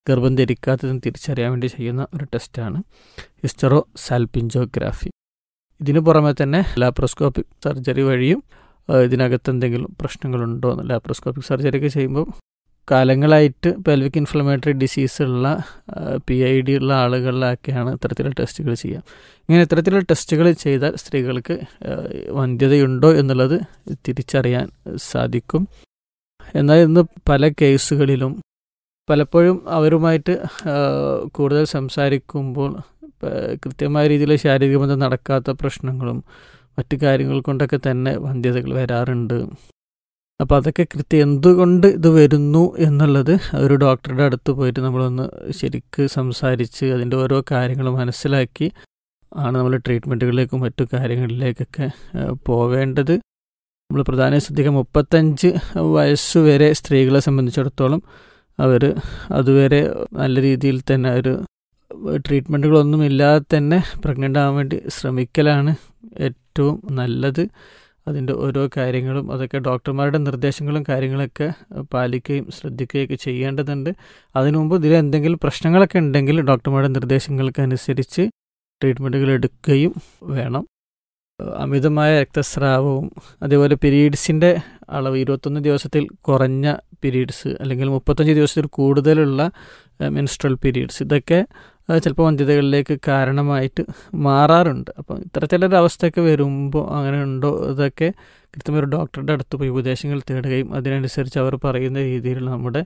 ഗർഭം ധരിക്കാത്തതെന്ന് തിരിച്ചറിയാൻ വേണ്ടി ചെയ്യുന്ന ഒരു ടെസ്റ്റാണ് ഹിസ്റ്ററോ സാൽപിഞ്ചോഗ്രാഫി ഇതിനു പുറമെ തന്നെ ലാപ്രോസ്കോപ്പിക് സർജറി വഴിയും ആ, ഇതിനകത്ത് എന്തെങ്കിലും പ്രശ്നങ്ങളുണ്ടോ എന്ന് ലാപ്രോസ്കോപ്പിക് സർജറി ഒക്കെ ചെയ്യുമ്പോൾ കാലങ്ങളായിട്ട് പെൽവിക് ഇൻഫ്ലമേറ്ററി ഡിസീസ് ഉള്ള പി ഐ ഡി ഉള്ള ആളുകളിലൊക്കെയാണ് ഇത്തരത്തിലുള്ള ടെസ്റ്റുകൾ ചെയ്യുക ഇങ്ങനെ ഇത്തരത്തിലുള്ള ടെസ്റ്റുകൾ ചെയ്താൽ സ്ത്രീകൾക്ക് ആ, വന്ധ്യതയുണ്ടോ എന്നുള്ളത് തിരിച്ചറിയാൻ സാധിക്കും എന്നാൽ ഇന്ന് പല കേസുകളിലും പലപ്പോഴും അവരുമായിട്ട് ആ, കൂടുതൽ സംസാരിക്കുമ്പോൾ പ- കൃത്യമായ രീതിയിൽ ശാരീരിക ബന്ധം നടക്കാത്ത പ്രശ്നങ്ങളും മറ്റു കാര്യങ്ങൾ കൊണ്ടൊക്കെ തന്നെ വന്ധ്യതകൾ വരാറുണ്ട് അപ്പോൾ അതൊക്കെ കൃത്യം എന്തുകൊണ്ട് ഇത് വരുന്നു എന്നുള്ളത് ഒരു ഡോക്ടറുടെ അടുത്ത് പോയിട്ട് നമ്മളൊന്ന് ശരിക്ക് സംസാരിച്ച് അതിൻ്റെ ഓരോ കാര്യങ്ങൾ മനസ്സിലാക്കി ആണ് നമ്മൾ ട്രീറ്റ്മെൻറ്റുകളിലേക്കും മറ്റു കാര്യങ്ങളിലേക്കൊക്കെ ആ, പോവേണ്ടത് നമ്മൾ പ്രധാനം ശ്രദ്ധിക്കുക മുപ്പത്തഞ്ച് വയസ്സ് വരെ സ്ത്രീകളെ സംബന്ധിച്ചിടത്തോളം അവർ അതുവരെ നല്ല രീതിയിൽ തന്നെ ഒരു ട്രീറ്റ്മെൻറ്റുകളൊന്നും ഇല്ലാതെ തന്നെ പ്രഗ്നൻ്റ് ആവാൻ വേണ്ടി ശ്രമിക്കലാണ് ഏറ്റവും നല്ലത് അതിൻ്റെ ഓരോ കാര്യങ്ങളും അതൊക്കെ ഡോക്ടർമാരുടെ നിർദ്ദേശങ്ങളും കാര്യങ്ങളൊക്കെ പാലിക്കുകയും ശ്രദ്ധിക്കുകയൊക്കെ ചെയ്യേണ്ടതുണ്ട് അതിനു മുമ്പ് ഇതിൽ എന്തെങ്കിലും പ്രശ്നങ്ങളൊക്കെ ഉണ്ടെങ്കിൽ ഡോക്ടർമാരുടെ നിർദ്ദേശങ്ങൾക്കനുസരിച്ച് ട്രീറ്റ്മെൻറ്റുകൾ എടുക്കുകയും വേണം അമിതമായ രക്തസ്രാവവും അതേപോലെ പീരീഡ്സിൻ്റെ അളവ് ഇരുപത്തൊന്ന് ദിവസത്തിൽ കുറഞ്ഞ പീരീഡ്സ് അല്ലെങ്കിൽ മുപ്പത്തഞ്ച് ദിവസത്തിൽ കൂടുതലുള്ള മെൻസ്ട്രൽ പീരീഡ്സ് ഇതൊക്കെ ആ, ചിലപ്പോൾ വന്ധ്യതകളിലേക്ക് കാരണമായിട്ട് മാറാറുണ്ട് അപ്പം ഇത്തരത്തിലൊരു അവസ്ഥയൊക്കെ വരുമ്പോൾ അങ്ങനെ ഉണ്ടോ ഇതൊക്കെ കൃത്യമായ ഒരു ഡോക്ടറുടെ അടുത്ത് പോയി ഉപദേശങ്ങൾ തേടുകയും അതിനനുസരിച്ച് അവർ പറയുന്ന രീതിയിലുള്ള നമ്മുടെ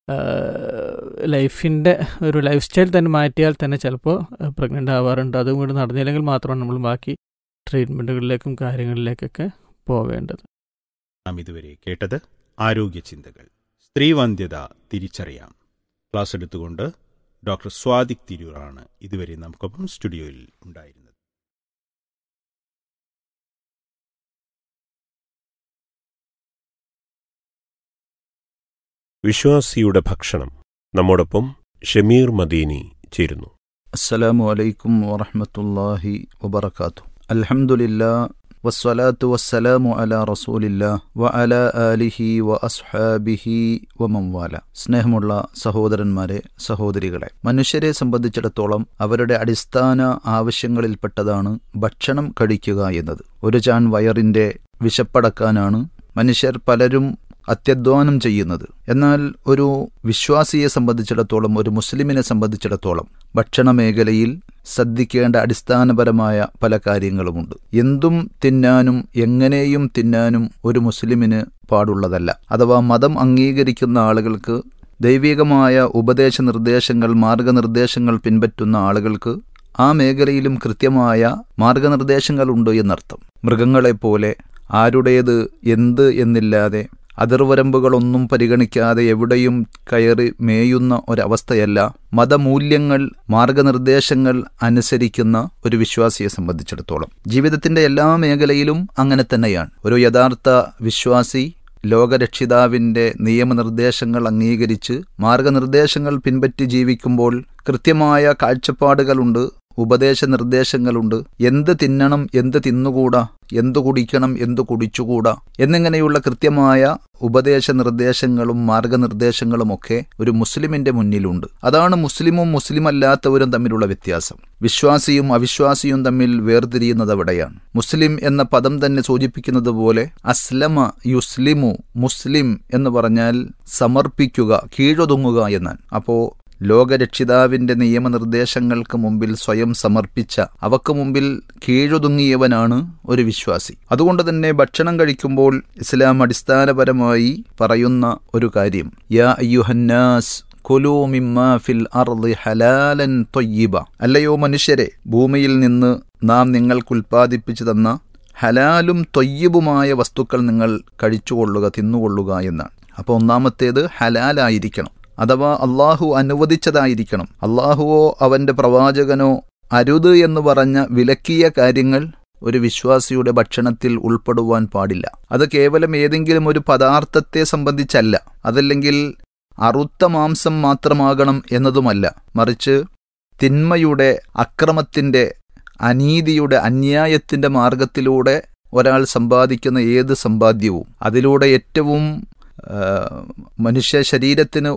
ലൈഫിൻ്റെ ഒരു ലൈഫ് സ്റ്റൈൽ തന്നെ മാറ്റിയാൽ തന്നെ ചിലപ്പോൾ പ്രഗ്നൻ്റ് ആവാറുണ്ട് അതും കൂടി നടന്നില്ലെങ്കിൽ മാത്രമാണ് നമ്മൾ ബാക്കി ട്രീറ്റ്മെൻറ്റുകളിലേക്കും കാര്യങ്ങളിലേക്കൊക്കെ പോവേണ്ടത് നാം ഇതുവരെ കേട്ടത് ആരോഗ്യ ചിന്തകൾ സ്ത്രീവന്ധ്യത തിരിച്ചറിയാം ക്ലാസ് എടുത്തുകൊണ്ട് ഡോക്ടർ സ്വാദിക് തിരൂറാണ് ഇതുവരെ നമുക്കൊപ്പം സ്റ്റുഡിയോയിൽ ഉണ്ടായിരുന്നത് വിശ്വാസിയുടെ ഭക്ഷണം നമ്മോടൊപ്പം ഷമീർ മദീനി ചേരുന്നു അസ്സലാമു അലൈക്കും വറഹ്മത്തുള്ളാഹി വബറകാതുഹു അൽഹംദുലില്ലാ വസ്സലാത്തു വസ്സലാമു അലാ റസൂലില്ലാ വ അലാ ആലിഹി വ അസ്ഹാബിഹി വ മംവാല സ്നേഹമുള്ള സഹോദരന്മാരെ സഹോദരികളെ മനുഷ്യരെ സംബന്ധിച്ചിടത്തോളം അവരുടെ അടിസ്ഥാന ആവശ്യങ്ങളിൽപ്പെട്ടതാണ് ഭക്ഷണം കഴിക്കുക എന്നത് ഒരു ചാൻ വയറിന്റെ വിശപ്പടക്കാനാണ് മനുഷ്യർ പലരും അത്യധ്വാനം ചെയ്യുന്നത് എന്നാൽ ഒരു വിശ്വാസിയെ സംബന്ധിച്ചിടത്തോളം ഒരു മുസ്ലിമിനെ സംബന്ധിച്ചിടത്തോളം ഭക്ഷണ മേഖലയിൽ ശ്രദ്ധിക്കേണ്ട അടിസ്ഥാനപരമായ പല കാര്യങ്ങളുമുണ്ട് എന്തും തിന്നാനും എങ്ങനെയും തിന്നാനും ഒരു മുസ്ലിമിന് പാടുള്ളതല്ല അഥവാ മതം അംഗീകരിക്കുന്ന ആളുകൾക്ക് ദൈവികമായ ഉപദേശ നിർദ്ദേശങ്ങൾ മാർഗനിർദ്ദേശങ്ങൾ പിൻപറ്റുന്ന ആളുകൾക്ക് ആ മേഖലയിലും കൃത്യമായ മാർഗനിർദ്ദേശങ്ങളുണ്ട് എന്നർത്ഥം മൃഗങ്ങളെപ്പോലെ ആരുടേത് എന്ത് എന്നില്ലാതെ അതിർവരമ്പുകളൊന്നും പരിഗണിക്കാതെ എവിടെയും കയറി മേയുന്ന ഒരവസ്ഥയല്ല മതമൂല്യങ്ങൾ മാർഗനിർദ്ദേശങ്ങൾ അനുസരിക്കുന്ന ഒരു വിശ്വാസിയെ സംബന്ധിച്ചിടത്തോളം ജീവിതത്തിന്റെ എല്ലാ മേഖലയിലും അങ്ങനെ തന്നെയാണ് ഒരു യഥാർത്ഥ വിശ്വാസി ലോകരക്ഷിതാവിന്റെ നിയമനിർദ്ദേശങ്ങൾ അംഗീകരിച്ച് മാർഗനിർദ്ദേശങ്ങൾ പിൻപറ്റി ജീവിക്കുമ്പോൾ കൃത്യമായ കാഴ്ചപ്പാടുകളുണ്ട് ഉപദേശ നിർദ്ദേശങ്ങളുണ്ട് എന്ത് തിന്നണം എന്ത് തിന്നുകൂടാ എന്തു കുടിക്കണം എന്തു കുടിച്ചുകൂടാ എന്നിങ്ങനെയുള്ള കൃത്യമായ ഉപദേശ നിർദ്ദേശങ്ങളും മാർഗനിർദ്ദേശങ്ങളുമൊക്കെ ഒരു മുസ്ലിമിന്റെ മുന്നിലുണ്ട് അതാണ് മുസ്ലിമും മുസ്ലിം അല്ലാത്തവരും തമ്മിലുള്ള വ്യത്യാസം വിശ്വാസിയും അവിശ്വാസിയും തമ്മിൽ വേർതിരിയുന്നത് അവിടെയാണ് മുസ്ലിം എന്ന പദം തന്നെ സൂചിപ്പിക്കുന്നത് പോലെ അസ്ലമ യുസ്ലിമു മുസ്ലിം എന്ന് പറഞ്ഞാൽ സമർപ്പിക്കുക കീഴൊതുങ്ങുക എന്നാണ് അപ്പോ ലോകരക്ഷിതാവിന്റെ നിയമനിർദ്ദേശങ്ങൾക്ക് മുമ്പിൽ സ്വയം സമർപ്പിച്ച അവക്ക് മുമ്പിൽ കീഴൊതുങ്ങിയവനാണ് ഒരു വിശ്വാസി അതുകൊണ്ട് തന്നെ ഭക്ഷണം കഴിക്കുമ്പോൾ ഇസ്ലാം അടിസ്ഥാനപരമായി പറയുന്ന ഒരു കാര്യം യാ അയ്യുഹന്നാസ് കുലൂ മിമ്മാ ഫിൽ അർളി ഹലാലൻ തൊയ്യിബ അല്ലയോ മനുഷ്യരെ ഭൂമിയിൽ നിന്ന് നാം നിങ്ങൾക്ക് ഉൽപ്പാദിപ്പിച്ചു തന്ന ഹലാലും തൊയ്യബുമായ വസ്തുക്കൾ നിങ്ങൾ കഴിച്ചുകൊള്ളുക തിന്നുകൊള്ളുക എന്നാണ് അപ്പോൾ ഒന്നാമത്തേത് ഹലാലായിരിക്കണം അഥവാ അള്ളാഹു അനുവദിച്ചതായിരിക്കണം അള്ളാഹുവോ അവന്റെ പ്രവാചകനോ അരുത് എന്ന് പറഞ്ഞ വിലക്കിയ കാര്യങ്ങൾ ഒരു വിശ്വാസിയുടെ ഭക്ഷണത്തിൽ ഉൾപ്പെടുവാൻ പാടില്ല അത് കേവലം ഏതെങ്കിലും ഒരു പദാർത്ഥത്തെ സംബന്ധിച്ചല്ല അതല്ലെങ്കിൽ അറുത്ത മാംസം മാത്രമാകണം എന്നതുമല്ല മറിച്ച് തിന്മയുടെ അക്രമത്തിന്റെ അനീതിയുടെ അന്യായത്തിന്റെ മാർഗത്തിലൂടെ ഒരാൾ സമ്പാദിക്കുന്ന ഏത് സമ്പാദ്യവും അതിലൂടെ ഏറ്റവും മനുഷ്യ ശരീരത്തിന്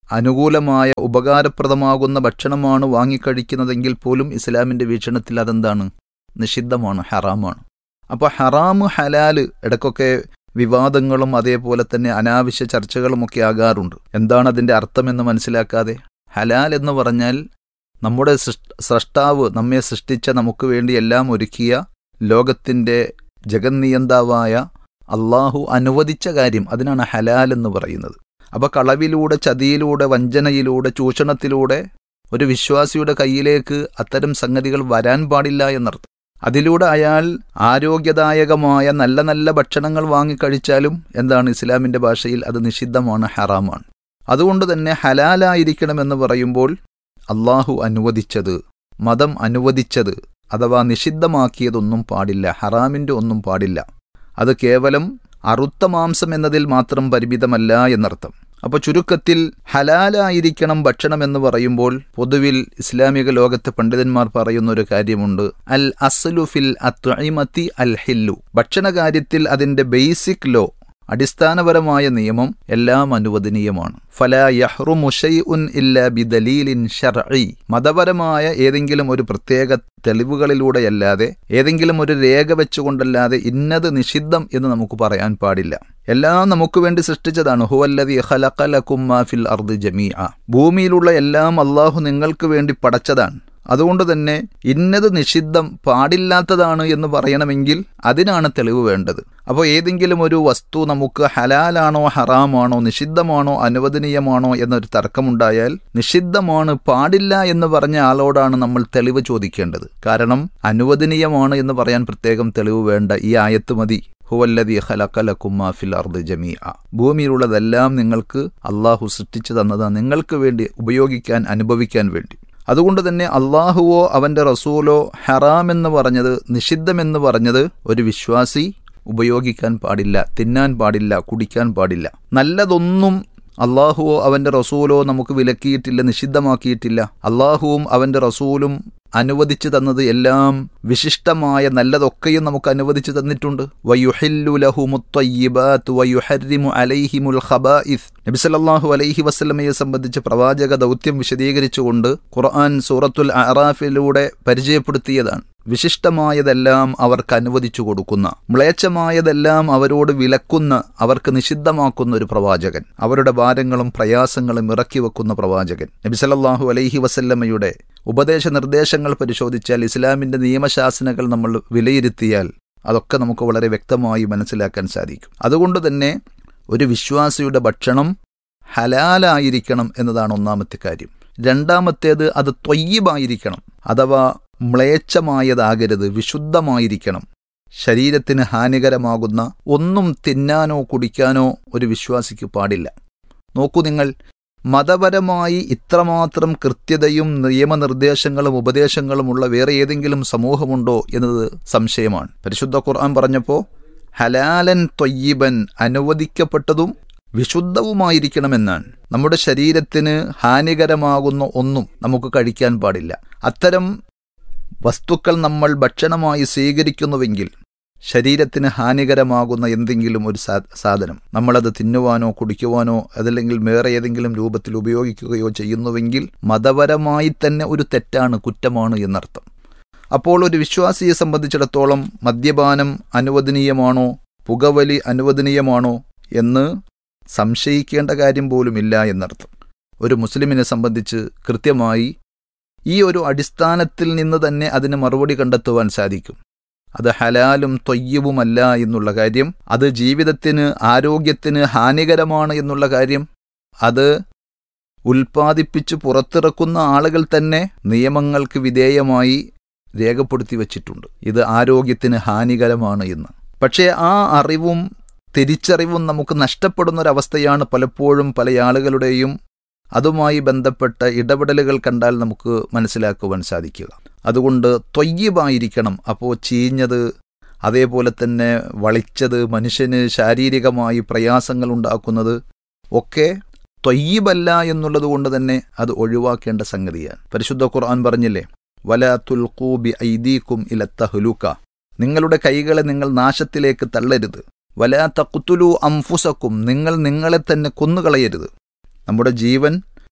അനുകൂലമായ ഉപകാരപ്രദമാകുന്ന ഭക്ഷണമാണ് വാങ്ങിക്കഴിക്കുന്നതെങ്കിൽ പോലും ഇസ്ലാമിന്റെ വീക്ഷണത്തിൽ അതെന്താണ് നിഷിദ്ധമാണ് ഹറാമാണ് അപ്പോൾ ഹറാമ് ഹലാല് ഇടയ്ക്കൊക്കെ വിവാദങ്ങളും അതേപോലെ തന്നെ അനാവശ്യ ചർച്ചകളുമൊക്കെ ആകാറുണ്ട് എന്താണ് അതിന്റെ അർത്ഥമെന്ന് മനസ്സിലാക്കാതെ ഹലാൽ എന്ന് പറഞ്ഞാൽ നമ്മുടെ സൃഷ്- സ്രഷ്ടാവ് നമ്മെ സൃഷ്ടിച്ച നമുക്ക് വേണ്ടി എല്ലാം ഒരുക്കിയ ലോകത്തിന്റെ ജഗന്നിയന്താവായ അള്ളാഹു അനുവദിച്ച കാര്യം അതിനാണ് ഹലാൽ എന്ന് പറയുന്നത് അപ്പൊ കളവിലൂടെ ചതിയിലൂടെ വഞ്ചനയിലൂടെ ചൂഷണത്തിലൂടെ ഒരു വിശ്വാസിയുടെ കയ്യിലേക്ക് അത്തരം സംഗതികൾ വരാൻ പാടില്ല എന്നർത്ഥം അതിലൂടെ അയാൾ ആരോഗ്യദായകമായ നല്ല നല്ല ഭക്ഷണങ്ങൾ വാങ്ങിക്കഴിച്ചാലും എന്താണ് ഇസ്ലാമിന്റെ ഭാഷയിൽ അത് നിഷിദ്ധമാണ് ഹറാമാണ് അതുകൊണ്ട് തന്നെ ഹലാലായിരിക്കണമെന്ന് പറയുമ്പോൾ അള്ളാഹു അനുവദിച്ചത് മതം അനുവദിച്ചത് അഥവാ നിഷിദ്ധമാക്കിയതൊന്നും പാടില്ല ഹറാമിന്റെ ഒന്നും പാടില്ല അത് കേവലം അറുത്ത മാംസം എന്നതിൽ മാത്രം പരിമിതമല്ല എന്നർത്ഥം അപ്പോൾ ചുരുക്കത്തിൽ ഹലാലായിരിക്കണം ഭക്ഷണം എന്ന് പറയുമ്പോൾ പൊതുവിൽ ഇസ്ലാമിക ലോകത്തെ പണ്ഡിതന്മാർ പറയുന്ന ഒരു കാര്യമുണ്ട് അൽ അസ്ലു ഫിൽ അത്ഇമത്തി അൽ ഹില്ലു ഭക്ഷണ കാര്യത്തിൽ അതിന്റെ ബേസിക് ലോ അടിസ്ഥാനപരമായ നിയമം എല്ലാം അനുവദനീയമാണ് ഫല യഹ്റുമു ഷൈഉൻ ഇല്ല ബിദലീലിൻ ഷർഈ മതപരമായ ഏതെങ്കിലും ഒരു പ്രത്യേക തെളിവുകളിലൂടെയല്ലാതെ ഏതെങ്കിലും ഒരു രേഖ വെച്ചുകൊണ്ടല്ലാതെ ഇന്നത് നിഷിദ്ധം എന്ന് നമുക്ക് പറയാൻ പാടില്ല എല്ലാം നമുക്ക് വേണ്ടി സൃഷ്ടിച്ചതാണ് ഹുവല്ലദി ഖലഖലകും മാ ഫിൽ അർദി ജമീഅ ഭൂമിയിലുള്ള എല്ലാം അള്ളാഹു നിങ്ങൾക്ക് വേണ്ടി പടച്ചതാണ് അതുകൊണ്ട് തന്നെ ഇന്നത് നിഷിദ്ധം പാടില്ലാത്തതാണ് എന്ന് പറയണമെങ്കിൽ അതിനാണ് തെളിവ് വേണ്ടത് അപ്പോൾ ഏതെങ്കിലും ഒരു വസ്തു നമുക്ക് ഹലാലാണോ ഹറാമാണോ നിഷിദ്ധമാണോ അനുവദനീയമാണോ എന്നൊരു തർക്കമുണ്ടായാൽ നിഷിദ്ധമാണ് പാടില്ല എന്ന് പറഞ്ഞ ആളോടാണ് നമ്മൾ തെളിവ് ചോദിക്കേണ്ടത് കാരണം അനുവദനീയമാണ് എന്ന് പറയാൻ പ്രത്യേകം തെളിവ് വേണ്ട ഈ ആയത്ത് മതി ഹുവല്ലദി ഖലഖലകും ഫിൽ അർദി ജമീഅ ഭൂമിയിലുള്ളതെല്ലാം നിങ്ങൾക്ക് അള്ളാഹു സൃഷ്ടിച്ചു തന്നതാണ് നിങ്ങൾക്ക് വേണ്ടി ഉപയോഗിക്കാൻ അനുഭവിക്കാൻ വേണ്ടി അതുകൊണ്ട് തന്നെ അള്ളാഹുവോ അവന്റെ റസൂലോ ഹറാം എന്ന് പറഞ്ഞത് നിഷിദ്ധമെന്ന് പറഞ്ഞത് ഒരു വിശ്വാസി ഉപയോഗിക്കാൻ പാടില്ല തിന്നാൻ പാടില്ല കുടിക്കാൻ പാടില്ല നല്ലതൊന്നും അള്ളാഹുവോ അവന്റെ റസൂലോ നമുക്ക് വിലക്കിയിട്ടില്ല നിഷിദ്ധമാക്കിയിട്ടില്ല അള്ളാഹുവും അവന്റെ റസൂലും അനുവദിച്ചു തന്നത് എല്ലാം വിശിഷ്ടമായ നല്ലതൊക്കെയും നമുക്ക് അനുവദിച്ചു തന്നിട്ടുണ്ട് വയുഹില്ലു ലഹുമുത്തയ്യിബാത്ത് വയുഹരിമു അലൈഹിമുൽ ഖബായിസ് നബി സല്ലല്ലാഹു അലൈഹി വസല്ലമയെ സംബന്ധിച്ച് പ്രവാചക ദൗത്യം വിശദീകരിച്ചുകൊണ്ട് ഖുർആൻ സൂറത്തുൽ അറാഫിലൂടെ പരിചയപ്പെടുത്തിയതാണ് വിശിഷ്ടമായതെല്ലാം അവർക്ക് അനുവദിച്ചു കൊടുക്കുന്ന മ്ലേച്ഛമായതെല്ലാം അവരോട് വിലക്കുന്ന അവർക്ക് നിഷിദ്ധമാക്കുന്ന ഒരു പ്രവാചകൻ അവരുടെ ഭാരങ്ങളും പ്രയാസങ്ങളും ഇറക്കി വെക്കുന്ന പ്രവാചകൻ നബി സല്ലല്ലാഹു അലൈഹി വസല്ലമയുടെ ഉപദേശ നിർദ്ദേശങ്ങൾ പരിശോധിച്ചാൽ ഇസ്ലാമിന്റെ നിയമശാസനകൾ നമ്മൾ വിലയിരുത്തിയാൽ അതൊക്കെ നമുക്ക് വളരെ വ്യക്തമായി മനസ്സിലാക്കാൻ സാധിക്കും അതുകൊണ്ട് തന്നെ ഒരു വിശ്വാസിയുടെ ഭക്ഷണം ഹലാലായിരിക്കണം എന്നതാണ് ഒന്നാമത്തെ കാര്യം രണ്ടാമത്തേത് അത് ത്വയ്യബായിരിക്കണം അഥവാ മ്ലേച്ഛമായതാകരുത് വിശുദ്ധമായിരിക്കണം ശരീരത്തിന് ഹാനികരമാകുന്ന ഒന്നും തിന്നാനോ കുടിക്കാനോ ഒരു വിശ്വാസിക്ക് പാടില്ല നോക്കൂ നിങ്ങൾ മതപരമായി ഇത്രമാത്രം കൃത്യതയും നിയമനിർദ്ദേശങ്ങളും ഉപദേശങ്ങളുമുള്ള വേറെ ഏതെങ്കിലും സമൂഹമുണ്ടോ എന്നത് സംശയമാണ് പരിശുദ്ധ ഖുർആൻ പറഞ്ഞപ്പോൾ ഹലാലൻ തൊയ്യബൻ അനുവദിക്കപ്പെട്ടതും വിശുദ്ധവുമായിരിക്കണമെന്നാണ് നമ്മുടെ ശരീരത്തിന് ഹാനികരമാകുന്ന ഒന്നും നമുക്ക് കഴിക്കാൻ പാടില്ല അത്തരം വസ്തുക്കൾ നമ്മൾ ഭക്ഷണമായി സ്വീകരിക്കുന്നുവെങ്കിൽ ശരീരത്തിന് ഹാനികരമാകുന്ന എന്തെങ്കിലും ഒരു സാധനം നമ്മളത് തിന്നുവാനോ കുടിക്കുവാനോ അതല്ലെങ്കിൽ വേറെ ഏതെങ്കിലും രൂപത്തിൽ ഉപയോഗിക്കുകയോ ചെയ്യുന്നുവെങ്കിൽ മതപരമായി തന്നെ ഒരു തെറ്റാണ് കുറ്റമാണ് എന്നർത്ഥം അപ്പോൾ ഒരു വിശ്വാസിയെ സംബന്ധിച്ചിടത്തോളം മദ്യപാനം അനുവദനീയമാണോ പുകവലി അനുവദനീയമാണോ എന്ന് സംശയിക്കേണ്ട കാര്യം പോലുമില്ല എന്നർത്ഥം ഒരു മുസ്ലിമിനെ സംബന്ധിച്ച് കൃത്യമായി ഈ ഒരു അടിസ്ഥാനത്തിൽ നിന്ന് തന്നെ അതിന് മറുപടി കണ്ടെത്തുവാൻ സാധിക്കും അത് ഹലാലും തൊയ്യവുമല്ല എന്നുള്ള കാര്യം അത് ജീവിതത്തിന് ആരോഗ്യത്തിന് ഹാനികരമാണ് എന്നുള്ള കാര്യം അത് ഉൽപ്പാദിപ്പിച്ച് പുറത്തിറക്കുന്ന ആളുകൾ തന്നെ നിയമങ്ങൾക്ക് വിധേയമായി രേഖപ്പെടുത്തി വച്ചിട്ടുണ്ട് ഇത് ആരോഗ്യത്തിന് ഹാനികരമാണ് എന്ന് പക്ഷേ ആ അറിവും തിരിച്ചറിവും നമുക്ക് നഷ്ടപ്പെടുന്ന ഒരവസ്ഥയാണ് പലപ്പോഴും പല ആളുകളുടെയും അതുമായി ബന്ധപ്പെട്ട ഇടപെടലുകൾ കണ്ടാൽ നമുക്ക് മനസ്സിലാക്കുവാൻ സാധിക്കുക അതുകൊണ്ട് തൊയ്യബായിരിക്കണം അപ്പോൾ ചീഞ്ഞത് അതേപോലെ തന്നെ വളിച്ചത് മനുഷ്യന് ശാരീരികമായി പ്രയാസങ്ങൾ ഉണ്ടാക്കുന്നത് ഒക്കെ തൊയ്യബല്ല എന്നുള്ളത് കൊണ്ട് തന്നെ അത് ഒഴിവാക്കേണ്ട സംഗതിയാണ് പരിശുദ്ധ ഖുർആൻ പറഞ്ഞില്ലേ വല തുൽക്കൂബി ഐദീക്കും ഇലത്തഹുലൂക്ക നിങ്ങളുടെ കൈകളെ നിങ്ങൾ നാശത്തിലേക്ക് തള്ളരുത് വല തക്കുത്തുലു അംഫുസക്കും നിങ്ങൾ നിങ്ങളെ തന്നെ കൊന്നുകളയരുത് നമ്മുടെ ജീവൻ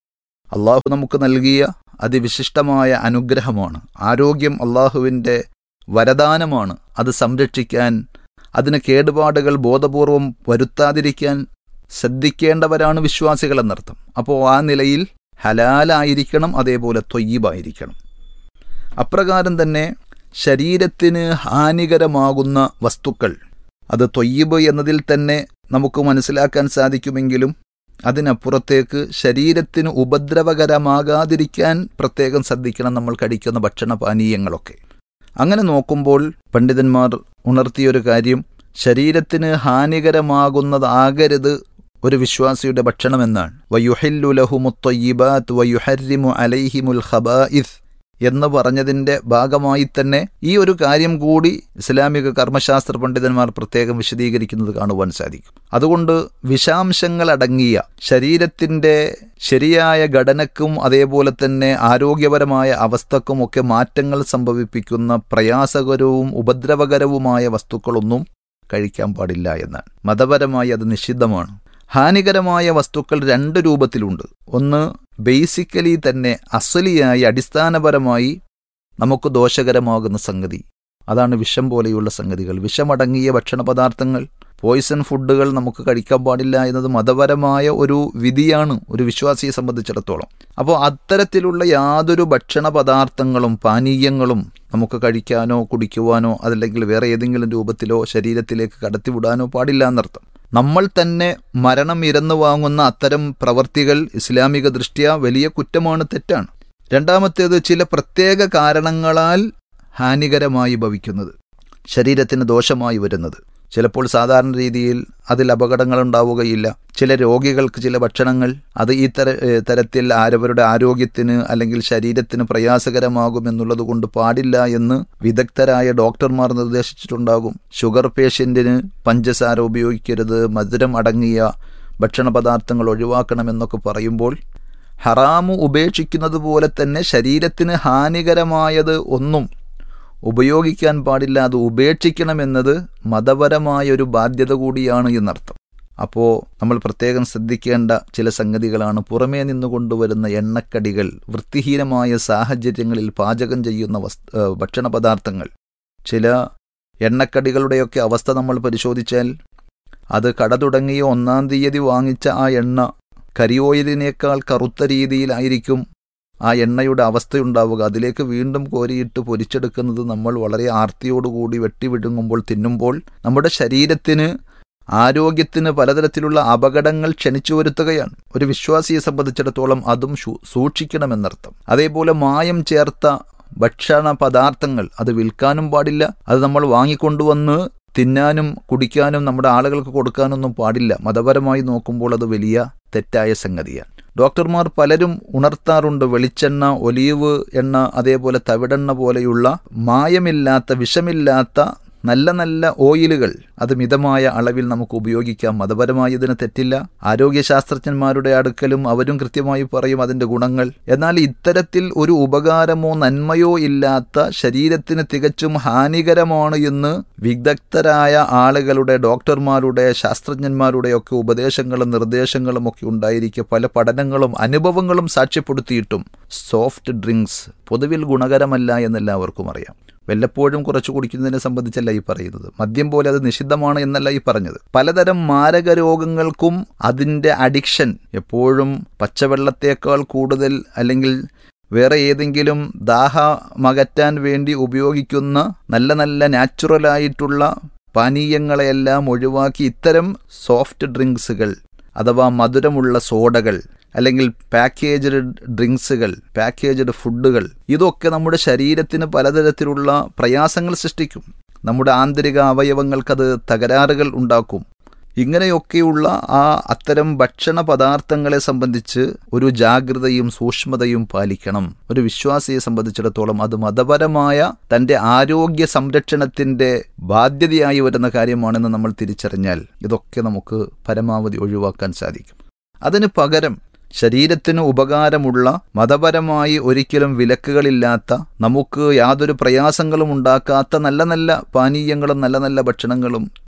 അള്ളാഹു നമുക്ക് നൽകിയ അതിവിശിഷ്ടമായ അനുഗ്രഹമാണ് ആരോഗ്യം അള്ളാഹുവിൻ്റെ വരദാനമാണ് അത് സംരക്ഷിക്കാൻ അതിന് കേടുപാടുകൾ ബോധപൂർവം വരുത്താതിരിക്കാൻ ശ്രദ്ധിക്കേണ്ടവരാണ് വിശ്വാസികൾ എന്നർത്ഥം അപ്പോൾ ആ നിലയിൽ ഹലാലായിരിക്കണം അതേപോലെ തൊയ്യബായിരിക്കണം അപ്രകാരം തന്നെ ശരീരത്തിന് ഹാനികരമാകുന്ന വസ്തുക്കൾ അത് തൊയ്യബ് എന്നതിൽ തന്നെ നമുക്ക് മനസ്സിലാക്കാൻ സാധിക്കുമെങ്കിലും അതിനപ്പുറത്തേക്ക് ശരീരത്തിന് ഉപദ്രവകരമാകാതിരിക്കാൻ പ്രത്യേകം ശ്രദ്ധിക്കണം നമ്മൾ കഴിക്കുന്ന ഭക്ഷണപാനീയങ്ങളൊക്കെ അങ്ങനെ നോക്കുമ്പോൾ പണ്ഡിതന്മാർ ഉണർത്തിയൊരു കാര്യം ശരീരത്തിന് ഹാനികരമാകുന്നതാകരുത് ഒരു വിശ്വാസിയുടെ ഭക്ഷണമെന്നാണ് വയുഹില്ലു ലഹുമുത്തൊയ്യിബാത്ത് വയുഹരിമു അലൈഹിമുൽ ഖബായിസ് എന്ന് പറഞ്ഞതിന്റെ ഭാഗമായി തന്നെ ഈ ഒരു കാര്യം കൂടി ഇസ്ലാമിക കർമ്മശാസ്ത്ര പണ്ഡിതന്മാർ പ്രത്യേകം വിശദീകരിക്കുന്നത് കാണുവാൻ സാധിക്കും അതുകൊണ്ട് വിഷാംശങ്ങൾ അടങ്ങിയ ശരീരത്തിന്റെ ശരിയായ ഘടനക്കും അതേപോലെ തന്നെ ആരോഗ്യപരമായ അവസ്ഥക്കും ഒക്കെ മാറ്റങ്ങൾ സംഭവിപ്പിക്കുന്ന പ്രയാസകരവും ഉപദ്രവകരവുമായ വസ്തുക്കളൊന്നും കഴിക്കാൻ പാടില്ല എന്നാണ് മതപരമായി അത് നിഷിദ്ധമാണ് ഹാനികരമായ വസ്തുക്കൾ രണ്ട് രൂപത്തിലുണ്ട് ഒന്ന് ബേസിക്കലി തന്നെ അസലിയായി അടിസ്ഥാനപരമായി നമുക്ക് ദോഷകരമാകുന്ന സംഗതി അതാണ് വിഷം പോലെയുള്ള സംഗതികൾ വിഷമടങ്ങിയ ഭക്ഷണ പദാർത്ഥങ്ങൾ പോയിസൺ ഫുഡുകൾ നമുക്ക് കഴിക്കാൻ പാടില്ല എന്നത് മതപരമായ ഒരു വിധിയാണ് ഒരു വിശ്വാസിയെ സംബന്ധിച്ചിടത്തോളം അപ്പോൾ അത്തരത്തിലുള്ള യാതൊരു ഭക്ഷണ പദാർത്ഥങ്ങളും പാനീയങ്ങളും നമുക്ക് കഴിക്കാനോ കുടിക്കുവാനോ അതല്ലെങ്കിൽ വേറെ ഏതെങ്കിലും രൂപത്തിലോ ശരീരത്തിലേക്ക് കടത്തിവിടാനോ പാടില്ല എന്നർത്ഥം നമ്മൾ തന്നെ മരണം ഇരന്നു വാങ്ങുന്ന അത്തരം പ്രവർത്തികൾ ഇസ്ലാമിക ദൃഷ്ട്യാ വലിയ കുറ്റമാണ് തെറ്റാണ് രണ്ടാമത്തേത് ചില പ്രത്യേക കാരണങ്ങളാൽ ഹാനികരമായി ഭവിക്കുന്നത് ശരീരത്തിന് ദോഷമായി വരുന്നത് ചിലപ്പോൾ സാധാരണ രീതിയിൽ അതിൽ അപകടങ്ങൾ ഉണ്ടാവുകയില്ല ചില രോഗികൾക്ക് ചില ഭക്ഷണങ്ങൾ അത് ഈ തര തരത്തിൽ ആരവരുടെ ആരോഗ്യത്തിന് അല്ലെങ്കിൽ ശരീരത്തിന് പ്രയാസകരമാകുമെന്നുള്ളത് കൊണ്ട് പാടില്ല എന്ന് വിദഗ്ധരായ ഡോക്ടർമാർ നിർദ്ദേശിച്ചിട്ടുണ്ടാകും ഷുഗർ പേഷ്യന്റിന് പഞ്ചസാര ഉപയോഗിക്കരുത് മധുരം അടങ്ങിയ ഭക്ഷണ പദാർത്ഥങ്ങൾ ഒഴിവാക്കണമെന്നൊക്കെ പറയുമ്പോൾ ഹറാമു ഉപേക്ഷിക്കുന്നത് പോലെ തന്നെ ശരീരത്തിന് ഹാനികരമായത് ഒന്നും ഉപയോഗിക്കാൻ പാടില്ല അത് ഉപേക്ഷിക്കണമെന്നത് മതപരമായ ഒരു ബാധ്യത കൂടിയാണ് എന്നർത്ഥം അപ്പോൾ നമ്മൾ പ്രത്യേകം ശ്രദ്ധിക്കേണ്ട ചില സംഗതികളാണ് പുറമേ നിന്ന് കൊണ്ടുവരുന്ന എണ്ണക്കടികൾ വൃത്തിഹീനമായ സാഹചര്യങ്ങളിൽ പാചകം ചെയ്യുന്ന വസ്തു ഭക്ഷണ പദാർത്ഥങ്ങൾ ചില എണ്ണക്കടികളുടെയൊക്കെ അവസ്ഥ നമ്മൾ പരിശോധിച്ചാൽ അത് കട തുടങ്ങിയ ഒന്നാം തീയതി വാങ്ങിച്ച ആ എണ്ണ കരിയോയിലിനേക്കാൾ കറുത്ത രീതിയിലായിരിക്കും ആ എണ്ണയുടെ അവസ്ഥയുണ്ടാവുക അതിലേക്ക് വീണ്ടും കോരിയിട്ട് പൊരിച്ചെടുക്കുന്നത് നമ്മൾ വളരെ ആർത്തിയോടുകൂടി വെട്ടിവിടുങ്ങുമ്പോൾ തിന്നുമ്പോൾ നമ്മുടെ ശരീരത്തിന് ആരോഗ്യത്തിന് പലതരത്തിലുള്ള അപകടങ്ങൾ ക്ഷണിച്ചു വരുത്തുകയാണ് ഒരു വിശ്വാസിയെ സംബന്ധിച്ചിടത്തോളം അതും സൂക്ഷിക്കണമെന്നർത്ഥം അതേപോലെ മായം ചേർത്ത ഭക്ഷണ പദാർത്ഥങ്ങൾ അത് വിൽക്കാനും പാടില്ല അത് നമ്മൾ വാങ്ങിക്കൊണ്ടുവന്ന് തിന്നാനും കുടിക്കാനും നമ്മുടെ ആളുകൾക്ക് കൊടുക്കാനൊന്നും പാടില്ല മതപരമായി നോക്കുമ്പോൾ അത് വലിയ തെറ്റായ സംഗതിയാണ് ഡോക്ടർമാർ പലരും ഉണർത്താറുണ്ട് വെളിച്ചെണ്ണ ഒലീവ് എണ്ണ അതേപോലെ തവിടെണ്ണ പോലെയുള്ള മായമില്ലാത്ത വിഷമില്ലാത്ത നല്ല നല്ല ഓയിലുകൾ അത് മിതമായ അളവിൽ നമുക്ക് ഉപയോഗിക്കാം മതപരമായി ഇതിന് തെറ്റില്ല ആരോഗ്യശാസ്ത്രജ്ഞന്മാരുടെ അടുക്കലും അവരും കൃത്യമായി പറയും അതിന്റെ ഗുണങ്ങൾ എന്നാൽ ഇത്തരത്തിൽ ഒരു ഉപകാരമോ നന്മയോ ഇല്ലാത്ത ശരീരത്തിന് തികച്ചും ഹാനികരമാണ് എന്ന് വിദഗ്ധരായ ആളുകളുടെ ഡോക്ടർമാരുടെ ശാസ്ത്രജ്ഞന്മാരുടെ ഒക്കെ ഉപദേശങ്ങളും നിർദ്ദേശങ്ങളും ഒക്കെ ഉണ്ടായിരിക്കെ പല പഠനങ്ങളും അനുഭവങ്ങളും സാക്ഷ്യപ്പെടുത്തിയിട്ടും സോഫ്റ്റ് ഡ്രിങ്ക്സ് പൊതുവിൽ ഗുണകരമല്ല എന്നെല്ലാവർക്കും അറിയാം വല്ലപ്പോഴും കുറച്ച് കുടിക്കുന്നതിനെ സംബന്ധിച്ചല്ല ഈ പറയുന്നത് മദ്യം പോലെ അത് നിഷിദ്ധമാണ് എന്നല്ല ഈ പറഞ്ഞത് പലതരം മാരക രോഗങ്ങൾക്കും അതിൻ്റെ അഡിക്ഷൻ എപ്പോഴും പച്ചവെള്ളത്തേക്കാൾ കൂടുതൽ അല്ലെങ്കിൽ വേറെ ഏതെങ്കിലും ദാഹമകറ്റാൻ വേണ്ടി ഉപയോഗിക്കുന്ന നല്ല നല്ല നാച്ചുറലായിട്ടുള്ള പാനീയങ്ങളെയെല്ലാം ഒഴിവാക്കി ഇത്തരം സോഫ്റ്റ് ഡ്രിങ്ക്സുകൾ അഥവാ മധുരമുള്ള സോഡകൾ അല്ലെങ്കിൽ പാക്കേജ്ഡ് ഡ്രിങ്ക്സുകൾ പാക്കേജ്ഡ് ഫുഡുകൾ ഇതൊക്കെ നമ്മുടെ ശരീരത്തിന് പലതരത്തിലുള്ള പ്രയാസങ്ങൾ സൃഷ്ടിക്കും നമ്മുടെ ആന്തരിക അവയവങ്ങൾക്കത് തകരാറുകൾ ഉണ്ടാക്കും ഇങ്ങനെയൊക്കെയുള്ള ആ അത്തരം ഭക്ഷണ പദാർത്ഥങ്ങളെ സംബന്ധിച്ച് ഒരു ജാഗ്രതയും സൂക്ഷ്മതയും പാലിക്കണം ഒരു വിശ്വാസിയെ സംബന്ധിച്ചിടത്തോളം അത് മതപരമായ തന്റെ ആരോഗ്യ സംരക്ഷണത്തിന്റെ ബാധ്യതയായി വരുന്ന കാര്യമാണെന്ന് നമ്മൾ തിരിച്ചറിഞ്ഞാൽ ഇതൊക്കെ നമുക്ക് പരമാവധി ഒഴിവാക്കാൻ സാധിക്കും അതിന് പകരം ശരീരത്തിന് ഉപകാരമുള്ള മതപരമായി ഒരിക്കലും വിലക്കുകളില്ലാത്ത നമുക്ക് യാതൊരു പ്രയാസങ്ങളും ഉണ്ടാക്കാത്ത നല്ല നല്ല പാനീയങ്ങളും നല്ല നല്ല ഭക്ഷണങ്ങളും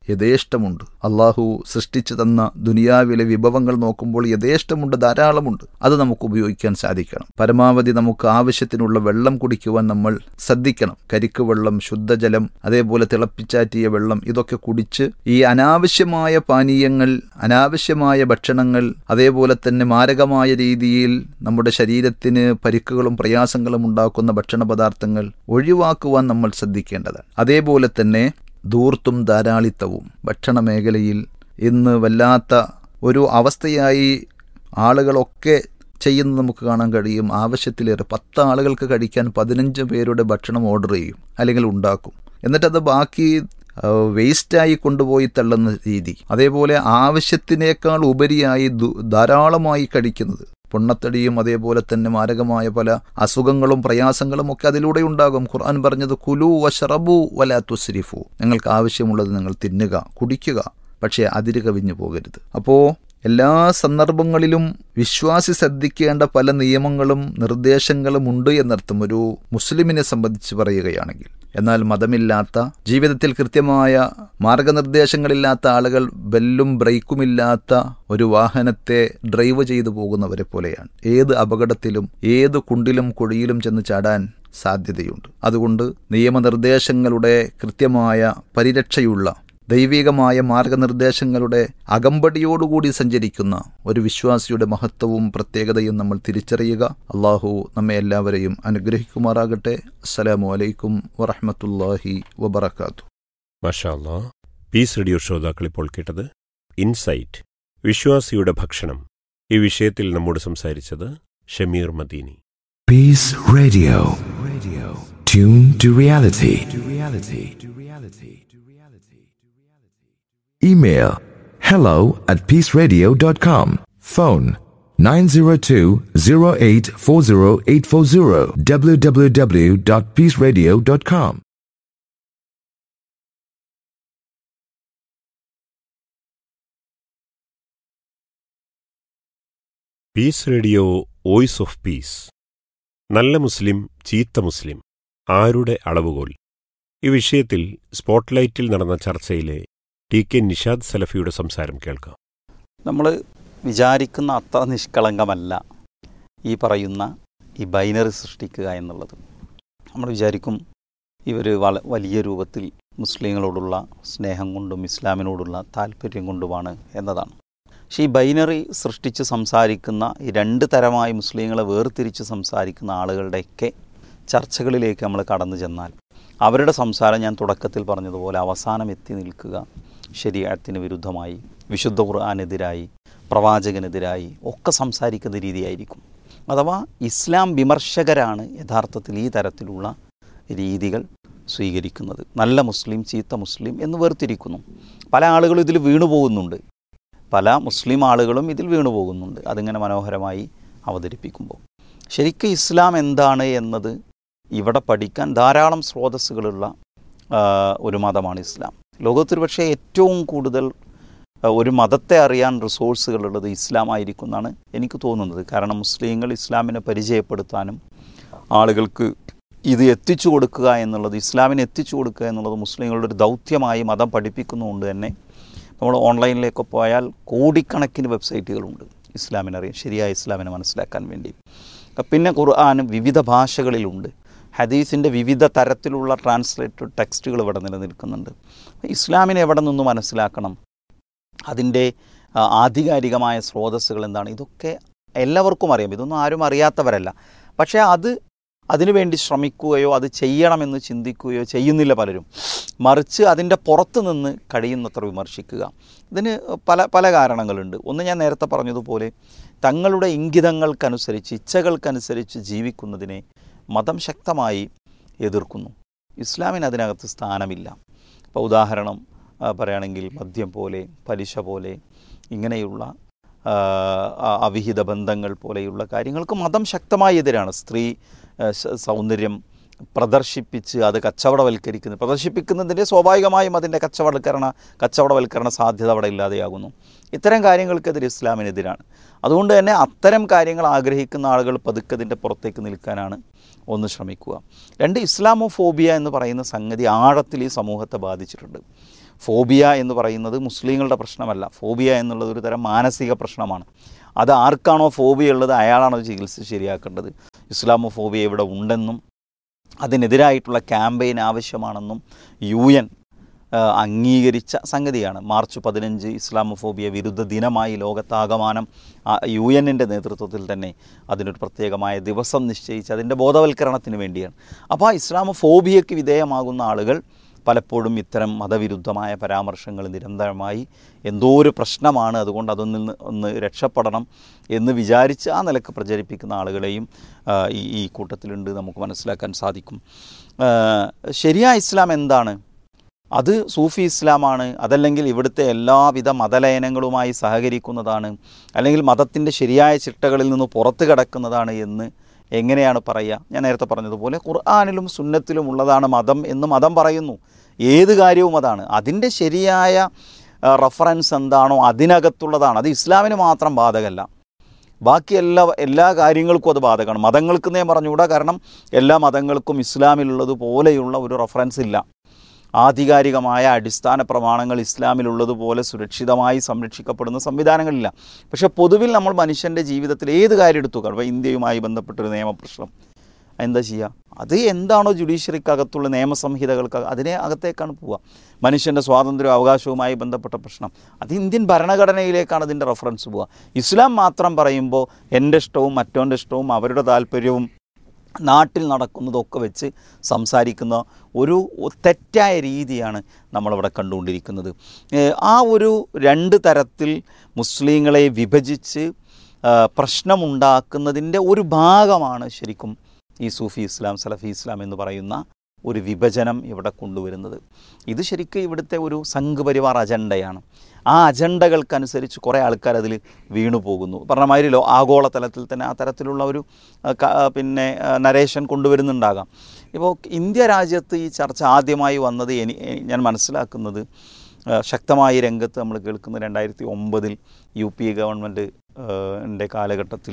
യഥേഷ്ടമുണ്ട് അള്ളാഹു സൃഷ്ടിച്ചു തന്ന ദുനിയാവിലെ വിഭവങ്ങൾ നോക്കുമ്പോൾ യഥേഷ്ടമുണ്ട് ധാരാളമുണ്ട് അത് നമുക്ക് ഉപയോഗിക്കാൻ സാധിക്കണം പരമാവധി നമുക്ക് ആവശ്യത്തിനുള്ള വെള്ളം കുടിക്കുവാൻ നമ്മൾ ശ്രദ്ധിക്കണം കരിക്ക് വെള്ളം ശുദ്ധജലം അതേപോലെ തിളപ്പിച്ചാറ്റിയ വെള്ളം ഇതൊക്കെ കുടിച്ച് ഈ അനാവശ്യമായ പാനീയങ്ങൾ അനാവശ്യമായ ഭക്ഷണങ്ങൾ അതേപോലെ തന്നെ മാരകമായ രീതിയിൽ നമ്മുടെ ശരീരത്തിന് പരിക്കുകളും പ്രയാസങ്ങളും ഉണ്ടാക്കുന്ന ഭക്ഷണ പദാർത്ഥങ്ങൾ ഒഴിവാക്കുവാൻ നമ്മൾ ശ്രദ്ധിക്കേണ്ടതാണ് അതേപോലെ തന്നെ ധൂർത്തും ധാരാളിത്തവും ഭക്ഷണ മേഖലയിൽ ഇന്ന് വല്ലാത്ത ഒരു അവസ്ഥയായി ആളുകളൊക്കെ ചെയ്യുന്നത് നമുക്ക് കാണാൻ കഴിയും ആവശ്യത്തിലേറെ പത്ത് ആളുകൾക്ക് കഴിക്കാൻ പതിനഞ്ച് പേരുടെ ഭക്ഷണം ഓർഡർ ചെയ്യും അല്ലെങ്കിൽ ഉണ്ടാക്കും എന്നിട്ടത് ബാക്കി വേസ്റ്റായി കൊണ്ടുപോയി തള്ളുന്ന രീതി അതേപോലെ ആവശ്യത്തിനേക്കാൾ ഉപരിയായി ധാരാളമായി കഴിക്കുന്നത് പൊണ്ണത്തടിയും അതേപോലെ തന്നെ മാരകമായ പല അസുഖങ്ങളും പ്രയാസങ്ങളും ഒക്കെ അതിലൂടെ ഉണ്ടാകും ഖുർആൻ പറഞ്ഞത് കുലു വഷറബു വല തുസ്രിഫു നിങ്ങൾക്ക് ആവശ്യമുള്ളത് നിങ്ങൾ തിന്നുക കുടിക്കുക പക്ഷേ അതിര് കവിഞ്ഞു പോകരുത് അപ്പോൾ എല്ലാ സന്ദർഭങ്ങളിലും വിശ്വാസി ശ്രദ്ധിക്കേണ്ട പല നിയമങ്ങളും നിർദ്ദേശങ്ങളും ഉണ്ട് എന്നർത്ഥം ഒരു മുസ്ലിമിനെ സംബന്ധിച്ച് പറയുകയാണെങ്കിൽ എന്നാൽ മതമില്ലാത്ത ജീവിതത്തിൽ കൃത്യമായ മാർഗനിർദ്ദേശങ്ങളില്ലാത്ത ആളുകൾ ബെല്ലും ബ്രേക്കുമില്ലാത്ത ഒരു വാഹനത്തെ ഡ്രൈവ് ചെയ്തു പോകുന്നവരെ പോലെയാണ് ഏത് അപകടത്തിലും ഏത് കുണ്ടിലും കുഴിയിലും ചെന്ന് ചാടാൻ സാധ്യതയുണ്ട് അതുകൊണ്ട് നിയമനിർദ്ദേശങ്ങളുടെ കൃത്യമായ പരിരക്ഷയുള്ള ദൈവികമായ മാർഗനിർദ്ദേശങ്ങളുടെ അകമ്പടിയോടുകൂടി സഞ്ചരിക്കുന്ന ഒരു വിശ്വാസിയുടെ മഹത്വവും പ്രത്യേകതയും നമ്മൾ തിരിച്ചറിയുക അള്ളാഹു നമ്മെ എല്ലാവരെയും അനുഗ്രഹിക്കുമാറാകട്ടെ അസ്സലാമു അലൈക്കും വറഹമത്തല്ലാഹി വബർക്കാത്തു മഷാല്ലാ പീസ് റേഡിയോ ശ്രോതാക്കൾ ഇപ്പോൾ കേട്ടത് ഇൻസൈറ്റ് വിശ്വാസിയുടെ ഭക്ഷണം ഈ വിഷയത്തിൽ നമ്മോട് സംസാരിച്ചത് Shameer Madani Peace Radio. Radio. Tune to reality. To reality. To reality. To reality. Email hello at peaceradio.com. Phone 902-0840840 www.peaceradio.com. Peace Radio voice of peace നല്ല മുസ്ലിം ചീത്ത മുസ്ലിം ആരുടെ അളവുകോൽ ഈ വിഷയത്തിൽ സ്പോട്ട്ലൈറ്റിൽ നടന്ന ചർച്ചയിലെ ടി കെ നിഷാദ് സലഫിയുടെ സംസാരം കേൾക്കാം നമ്മൾ വിചാരിക്കുന്ന അത്ര നിഷ്കളങ്കമല്ല ഈ പറയുന്ന ഈ ബൈനറി സൃഷ്ടിക്കുക എന്നുള്ളത് നമ്മൾ വിചാരിക്കും ഇവർ വള വലിയ രൂപത്തിൽ മുസ്ലിങ്ങളോടുള്ള സ്നേഹം കൊണ്ടും ഇസ്ലാമിനോടുള്ള താല്പര്യം കൊണ്ടുമാണ് എന്നതാണ് പക്ഷേ ഈ ബൈനറി സൃഷ്ടിച്ച് സംസാരിക്കുന്ന ഈ രണ്ട് തരമായി മുസ്ലിങ്ങളെ വേർതിരിച്ച് സംസാരിക്കുന്ന ആളുകളുടെയൊക്കെ ചർച്ചകളിലേക്ക് നമ്മൾ കടന്നു ചെന്നാൽ അവരുടെ സംസാരം ഞാൻ തുടക്കത്തിൽ പറഞ്ഞതുപോലെ അവസാനം എത്തി നിൽക്കുക ശരീരത്തിന് വിരുദ്ധമായി വിശുദ്ധ ഖുർആാനെതിരായി പ്രവാചകനെതിരായി ഒക്കെ സംസാരിക്കുന്ന രീതിയായിരിക്കും അഥവാ ഇസ്ലാം വിമർശകരാണ് യഥാർത്ഥത്തിൽ ഈ തരത്തിലുള്ള രീതികൾ സ്വീകരിക്കുന്നത് നല്ല മുസ്ലിം ചീത്ത മുസ്ലിം എന്ന് വേർതിരിക്കുന്നു പല ആളുകളും ഇതിൽ വീണു പോകുന്നുണ്ട് പല മുസ്ലിം ആളുകളും ഇതിൽ വീണു പോകുന്നുണ്ട് അതിങ്ങനെ മനോഹരമായി അവതരിപ്പിക്കുമ്പോൾ ശരിക്കും ഇസ്ലാം എന്താണ് എന്നത് ഇവിടെ പഠിക്കാൻ ധാരാളം സ്രോതസ്സുകളുള്ള ആ, ഒരു മതമാണ് ഇസ്ലാം ലോകത്തിൽ പക്ഷേ ഏറ്റവും കൂടുതൽ ആ, ഒരു മതത്തെ അറിയാൻ റിസോഴ്സുകളുള്ളത് ഇസ്ലാം ആയിരിക്കും എന്നാണ് എനിക്ക് തോന്നുന്നത് കാരണം മുസ്ലിങ്ങൾ ഇസ്ലാമിനെ പരിചയപ്പെടുത്താനും ആളുകൾക്ക് ഇത് എത്തിച്ചു കൊടുക്കുക എന്നുള്ളത് ഇസ്ലാമിനെ എത്തിച്ചു കൊടുക്കുക എന്നുള്ളത് മുസ്ലിങ്ങളുടെ ഒരു ദൗത്യമായി മതം പഠിപ്പിക്കുന്നതുകൊണ്ട് തന്നെ നമ്മൾ ഓൺലൈനിലേക്ക് പോയാൽ കോടിക്കണക്കിന് വെബ്സൈറ്റുകളുണ്ട് ഇസ്ലാമിനറിയാൻ ശരിയായ ഇസ്ലാമിനെ മനസ്സിലാക്കാൻ വേണ്ടി പിന്നെ ഖുർആൻ വിവിധ ഭാഷകളിലുണ്ട് ഹദീസിൻ്റെ വിവിധ തരത്തിലുള്ള ട്രാൻസ്ലേറ്റഡ് ടെക്സ്റ്റുകൾ ഇവിടെ നിലനിൽക്കുന്നുണ്ട് ഇസ്ലാമിനെ എവിടെ നിന്ന് മനസ്സിലാക്കണം അതിൻ്റെ ആ, ആധികാരികമായ സ്രോതസ്സുകൾ എന്താണ് ഇതൊക്കെ എല്ലാവർക്കും അറിയാം ഇതൊന്നും ആരും അറിയാത്തവരല്ല പക്ഷേ അത് അതിനുവേണ്ടി ശ്രമിക്കുകയോ അത് ചെയ്യണമെന്ന് ചിന്തിക്കുകയോ ചെയ്യുന്നില്ല പലരും മറിച്ച് അതിൻ്റെ പുറത്ത് നിന്ന് കഴിയുന്നത്ര വിമർശിക്കുക ഇതിന് പല പല കാരണങ്ങളുണ്ട് ഒന്ന് ഞാൻ നേരത്തെ പറഞ്ഞതുപോലെ തങ്ങളുടെ ഇംഗിതങ്ങൾക്കനുസരിച്ച് ഇച്ഛകൾക്കനുസരിച്ച് ജീവിക്കുന്നതിനെ മതം ശക്തമായി എതിർക്കുന്നു ഇസ്ലാമിന് അതിനകത്ത് സ്ഥാനമില്ല ഇപ്പോൾ ഉദാഹരണം ആ, പറയുകയാണെങ്കിൽ മദ്യം പോലെ പലിശ പോലെ ഇങ്ങനെയുള്ള ആ, ആ- അവിഹിത ബന്ധങ്ങൾ പോലെയുള്ള കാര്യങ്ങൾക്ക് മതം ശക്തമായി എതിരാണ് സ്ത്രീ ആ, സ- സൗന്ദര്യം പ്രദർശിപ്പിച്ച് അത് കച്ചവടവൽക്കരിക്കുന്നത് പ്രദർശിപ്പിക്കുന്നതിൻ്റെ സ്വാഭാവികമായും അതിൻ്റെ കച്ചവടവൽക്കരണ കച്ചവടവൽക്കരണ സാധ്യത അവിടെ ഇല്ലാതെയാകുന്നു ഇത്തരം കാര്യങ്ങൾക്കെതിരെ ഇസ്ലാമിനെതിരാണ് അതുകൊണ്ട് തന്നെ അത്തരം കാര്യങ്ങൾ ആഗ്രഹിക്കുന്ന ആളുകൾ പതുക്കതിൻ്റെ പുറത്തേക്ക് നിൽക്കാനാണ് ഒന്ന് ശ്രമിക്കുക രണ്ട് ഇസ്ലാമോഫോബിയ എന്ന് പറയുന്ന സംഗതി ആഴത്തിൽ ഈ സമൂഹത്തെ ബാധിച്ചിട്ടുണ്ട് ഫോബിയ എന്ന് പറയുന്നത് മുസ്ലിങ്ങളുടെ പ്രശ്നമല്ല ഫോബിയ എന്നുള്ളത് ഒരു തരം മാനസിക പ്രശ്നമാണ് അത് ആർക്കാണോ ഫോബിയ ഉള്ളത് അയാളാണോ ചികിത്സിച്ച് ശരിയാക്കേണ്ടത് ഇസ്ലാമോ ഫോബിയ ഇവിടെ ഉണ്ടെന്നും അതിനെതിരായിട്ടുള്ള ക്യാമ്പയിൻ ആവശ്യമാണെന്നും യു എൻ അംഗീകരിച്ച സംഗതിയാണ് മാർച്ച് പതിനഞ്ച് ഇസ്ലാമോഫോബിയ വിരുദ്ധ ദിനമായി ലോകത്താകമാനം യു എന്നിൻ്റെ നേതൃത്വത്തിൽ തന്നെ അതിനൊരു പ്രത്യേകമായ ദിവസം നിശ്ചയിച്ച് അതിൻ്റെ ബോധവൽക്കരണത്തിന് വേണ്ടിയാണ് അപ്പോൾ ആ ഇസ്ലാമോഫോബിയയ്ക്ക് വിധേയമാകുന്ന ആളുകൾ പലപ്പോഴും ഇത്തരം മതവിരുദ്ധമായ പരാമർശങ്ങൾ നിരന്തരമായി എന്തോ ഒരു പ്രശ്നമാണ് അതുകൊണ്ട് അതൊന്നിൽ നിന്ന് ഒന്ന് രക്ഷപ്പെടണം എന്ന് വിചാരിച്ച് ആ നിലക്ക് പ്രചരിപ്പിക്കുന്ന ആളുകളെയും ആ, ഈ ഈ കൂട്ടത്തിലുണ്ട് നമുക്ക് മനസ്സിലാക്കാൻ സാധിക്കും ആ, ശരിയായ ഇസ്ലാം എന്താണ് അത് സൂഫി ഇസ്ലാമാണ് അതല്ലെങ്കിൽ ഇവിടുത്തെ എല്ലാവിധ മതലയനങ്ങളുമായി സഹകരിക്കുന്നതാണ് അല്ലെങ്കിൽ മതത്തിൻ്റെ ശരിയായ ചിട്ടകളിൽ നിന്ന് പുറത്തു കിടക്കുന്നതാണ് എന്ന് എങ്ങനെയാണ് പറയുക ഞാൻ നേരത്തെ പറഞ്ഞതുപോലെ ഖുർആാനിലും സുന്നത്തിലും ഉള്ളതാണ് മതം എന്ന് മതം പറയുന്നു ഏത് കാര്യവും അതാണ് അതിൻ്റെ ശരിയായ ആ, റഫറൻസ് എന്താണോ അതിനകത്തുള്ളതാണ് അത് ഇസ്ലാമിന് മാത്രം ബാധകമല്ല ബാക്കി എല്ലാ എല്ലാ കാര്യങ്ങൾക്കും അത് ബാധകമാണ് മതങ്ങൾക്ക് ഞാൻ പറഞ്ഞുകൂടാ കാരണം എല്ലാ മതങ്ങൾക്കും ഇസ്ലാമിലുള്ളത് പോലെയുള്ള ഒരു റഫറൻസ് ഇല്ല ആധികാരികമായ അടിസ്ഥാന പ്രമാണങ്ങൾ ഇസ്ലാമിലുള്ളതുപോലെ സുരക്ഷിതമായി സംരക്ഷിക്കപ്പെടുന്ന സംവിധാനങ്ങളില്ല പക്ഷേ പൊതുവിൽ നമ്മൾ മനുഷ്യൻ്റെ ജീവിതത്തിൽ ഏത് കാര്യം എടുത്തു കാണും ഇപ്പോൾ ഇന്ത്യയുമായി ബന്ധപ്പെട്ടൊരു നിയമപ്രശ്നം എന്താ ചെയ്യുക അത് എന്താണോ ജുഡീഷ്യറിക്കകത്തുള്ള നിയമസംഹിതകൾക്ക് അതിനെ അകത്തേക്കാണ് പോവുക മനുഷ്യൻ്റെ സ്വാതന്ത്ര്യവും അവകാശവുമായി ബന്ധപ്പെട്ട പ്രശ്നം അത് ഇന്ത്യൻ ഭരണഘടനയിലേക്കാണ് അതിൻ്റെ റെഫറൻസ് പോവുക ഇസ്ലാം മാത്രം പറയുമ്പോൾ എൻ്റെ ഇഷ്ടവും മറ്റോൻ്റെ ഇഷ്ടവും അവരുടെ താല്പര്യവും നാട്ടിൽ നടക്കുന്നതൊക്കെ വെച്ച് സംസാരിക്കുന്ന ഒരു തെറ്റായ രീതിയാണ് നമ്മളിവിടെ കണ്ടുകൊണ്ടിരിക്കുന്നത് ഏഹ് ആ ഒരു രണ്ട് തരത്തിൽ മുസ്ലിങ്ങളെ വിഭജിച്ച് ആ, പ്രശ്നമുണ്ടാക്കുന്നതിൻ്റെ ഒരു ഭാഗമാണ് ശരിക്കും ഈ സൂഫി ഇസ്ലാം സലഫി ഇസ്ലാം എന്ന് പറയുന്ന ഒരു വിഭജനം ഇവിടെ കൊണ്ടുവരുന്നത് ഇത് ശരിക്കും ഇവിടുത്തെ ഒരു സംഘ് പരിവാർ അജണ്ടയാണ് ആ അജണ്ടകൾക്കനുസരിച്ച് കുറേ ആൾക്കാർ അതിൽ വീണു പോകുന്നു പറഞ്ഞ മാതിരി ലോ ആഗോളതലത്തിൽ തന്നെ ആ തരത്തിലുള്ള ഒരു ആ, ക- ആ, പിന്നെ ആ, നരേഷൻ കൊണ്ടുവരുന്നുണ്ടാകാം ഇപ്പോൾ ഇന്ത്യ രാജ്യത്ത് ഈ ചർച്ച ആദ്യമായി വന്നത് എനി എ- ഞാൻ മനസ്സിലാക്കുന്നത് ആ, ശക്തമായ രംഗത്ത് നമ്മൾ കേൾക്കുന്ന രണ്ടായിരത്തി ഒമ്പതിൽ യു പി എ ഗവൺമെൻറ് ൻ്റെ കാലഘട്ടത്തിൽ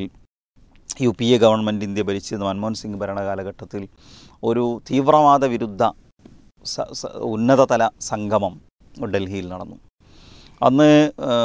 U P A government India ഭരിച്ചിരുന്ന മൻമോഹൻ സിംഗ് ഭരണ കാലഘട്ടത്തിൽ ഒരു തീവ്രവാദ വിരുദ്ധ സ- സ- ഉന്നതതല സംഗമം ഡൽഹിയിൽ നടന്നു അന്ന് ആ,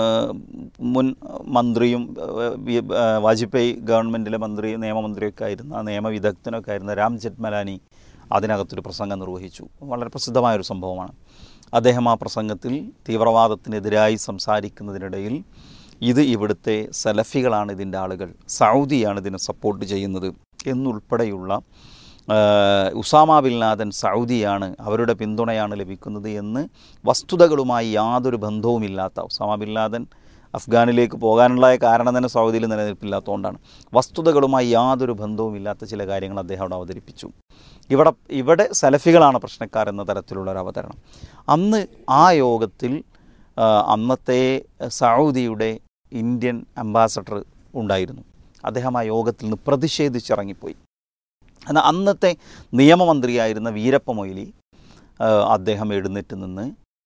മുൻ മന്ത്രിയും ആ, വി- ആ, വാജ്പേയി ഗവൺമെൻറ്റിലെ മന്ത്രി നിയമമന്ത്രിയൊക്കെ ആയിരുന്ന നിയമവിദഗ്ധനൊക്കെ ആയിരുന്ന രാം ജെറ്റ്മലാനി അതിനകത്തൊരു പ്രസംഗം നിർവഹിച്ചു വളരെ പ്രസിദ്ധമായൊരു സംഭവമാണ് അദ്ദേഹം ആ പ്രസംഗത്തിൽ തീവ്രവാദത്തിനെതിരായി സംസാരിക്കുന്നതിനിടയിൽ ഇത് ഇവിടുത്തെ സലഫികളാണ് ഇതിൻ്റെ ആളുകൾ സൗദിയാണ് ഇതിനെ സപ്പോർട്ട് ചെയ്യുന്നത് എന്നുൾപ്പെടെയുള്ള ആ, ഉസാമ ബിൻ ലാദൻ സൗദിയാണ് അവരുടെ പിന്തുണയാണ് ലഭിക്കുന്നത് എന്ന് വസ്തുതകളുമായി യാതൊരു ബന്ധവുമില്ലാത്ത ഉസാമ ബിൻ ലാദൻ അഫ്ഗാനിലേക്ക് പോകാനുള്ള കാരണം തന്നെ സൗദിയിൽ നിലനിൽപ്പില്ലാത്തതുകൊണ്ടാണ് വസ്തുതകളുമായി യാതൊരു ബന്ധവുമില്ലാത്ത ചില കാര്യങ്ങൾ അദ്ദേഹം അവിടെ അവതരിപ്പിച്ചു ഇവിടെ ഇവിടെ സലഫികളാണ് പ്രശ്നക്കാരെന്ന തരത്തിലുള്ള ഒരു അവതരണം അന്ന് ആ യോഗത്തിൽ ആ, അന്നത്തെ സൗദിയുടെ ഇന്ത്യൻ അംബാസഡർ ഉണ്ടായിരുന്നു അദ്ദേഹം ആ യോഗത്തിൽ നിന്ന് പ്രതിഷേധിച്ചിറങ്ങിപ്പോയി എന്നാൽ അന്നത്തെ നിയമമന്ത്രിയായിരുന്ന വീരപ്പ മൊയ്ലി ആ, അദ്ദേഹം എഴുന്നേറ്റ് നിന്ന്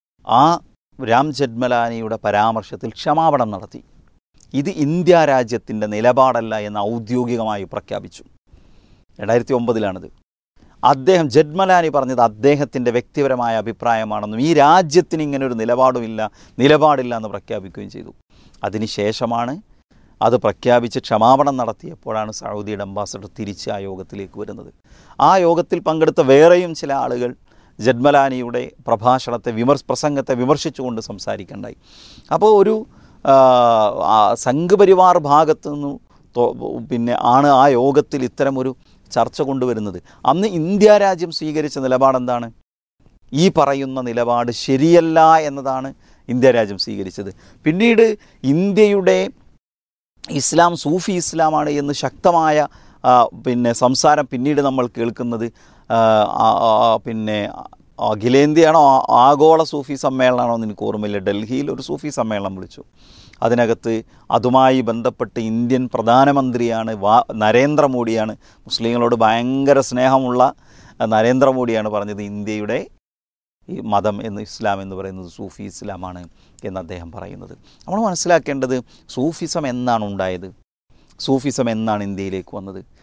ആ രാം ജെഡ്മലാനിയുടെ പരാമർശത്തിൽ ക്ഷമാപണം നടത്തി ഇത് ഇന്ത്യ രാജ്യത്തിൻ്റെ നിലപാടല്ല എന്ന് ഔദ്യോഗികമായി പ്രഖ്യാപിച്ചു രണ്ടായിരത്തി ഒമ്പതിലാണിത് അദ്ദേഹം ജഡ്മലാനി പറഞ്ഞത് അദ്ദേഹത്തിൻ്റെ വ്യക്തിപരമായ അഭിപ്രായമാണെന്നും ഈ രാജ്യത്തിന് ഇങ്ങനെ ഒരു നിലപാടുമില്ല നിലപാടില്ല എന്ന് പ്രഖ്യാപിക്കുകയും ചെയ്തു അതിനുശേഷമാണ് അത് പ്രഖ്യാപിച്ച് ക്ഷമാപണം നടത്തിയപ്പോഴാണ് സൗദിയുടെ അംബാസഡർ തിരിച്ച് ആ യോഗത്തിലേക്ക് വരുന്നത് ആ യോഗത്തിൽ പങ്കെടുത്ത വേറെയും ചില ആളുകൾ ജഡ്മലാനിയുടെ പ്രഭാഷണത്തെ വിമർശ പ്രസംഗത്തെ വിമർശിച്ചുകൊണ്ട് സംസാരിക്കണ്ടായി അപ്പോൾ ഒരു ആ, ആ സംഘപരിവാർ ഭാഗത്തു നിന്നു തോ- പിന്നെ ആണ് ആ യോഗത്തിൽ ഇത്തരം ഒരു ചർച്ച കൊണ്ടുവരുന്നത് അന്ന് ഇന്ത്യ രാജ്യം സ്വീകരിച്ച നിലപാടെന്താണ് ഈ പറയുന്ന നിലപാട് ശരിയല്ല എന്നതാണ് ഇന്ത്യ രാജ്യം സ്വീകരിച്ചത് പിന്നീട് ഇന്ത്യയുടെ ഇസ്ലാം സൂഫി ഇസ്ലാമാണ് എന്ന് ശക്തമായ ആ, പിന്നെ സംസാരം പിന്നീട് നമ്മൾ കേൾക്കുന്നത് ആ, ആ, ആ, പിന്നെ അഖിലേന്ത്യയാണോ ആ- ആഗോള സൂഫി സമ്മേളനമാണോ എന്ന് എനിക്ക് ഓർമ്മയില്ല ഡൽഹിയിൽ ഒരു സൂഫി സമ്മേളനം വിളിച്ചു അതിനകത്ത് അതുമായി ബന്ധപ്പെട്ട് ഇന്ത്യൻ പ്രധാനമന്ത്രിയാണ് വാ നരേന്ദ്രമോദിയാണ് മുസ്ലിങ്ങളോട് ഭയങ്കര സ്നേഹമുള്ള ആ, നരേന്ദ്രമോദിയാണ് പറഞ്ഞത് ഇന്ത്യയുടെ ഈ മതം എന്ന് ഇസ്ലാം എന്ന് പറയുന്നത് സൂഫി ഇസ്ലാമാണ് എന്ന് അദ്ദേഹം പറയുന്നത് നമ്മൾ മനസ്സിലാക്കേണ്ടത് സൂഫിസം എന്നാണ് ഉണ്ടായത് സൂഫിസം എന്നാണ് ഇന്ത്യയിലേക്ക് വന്നത്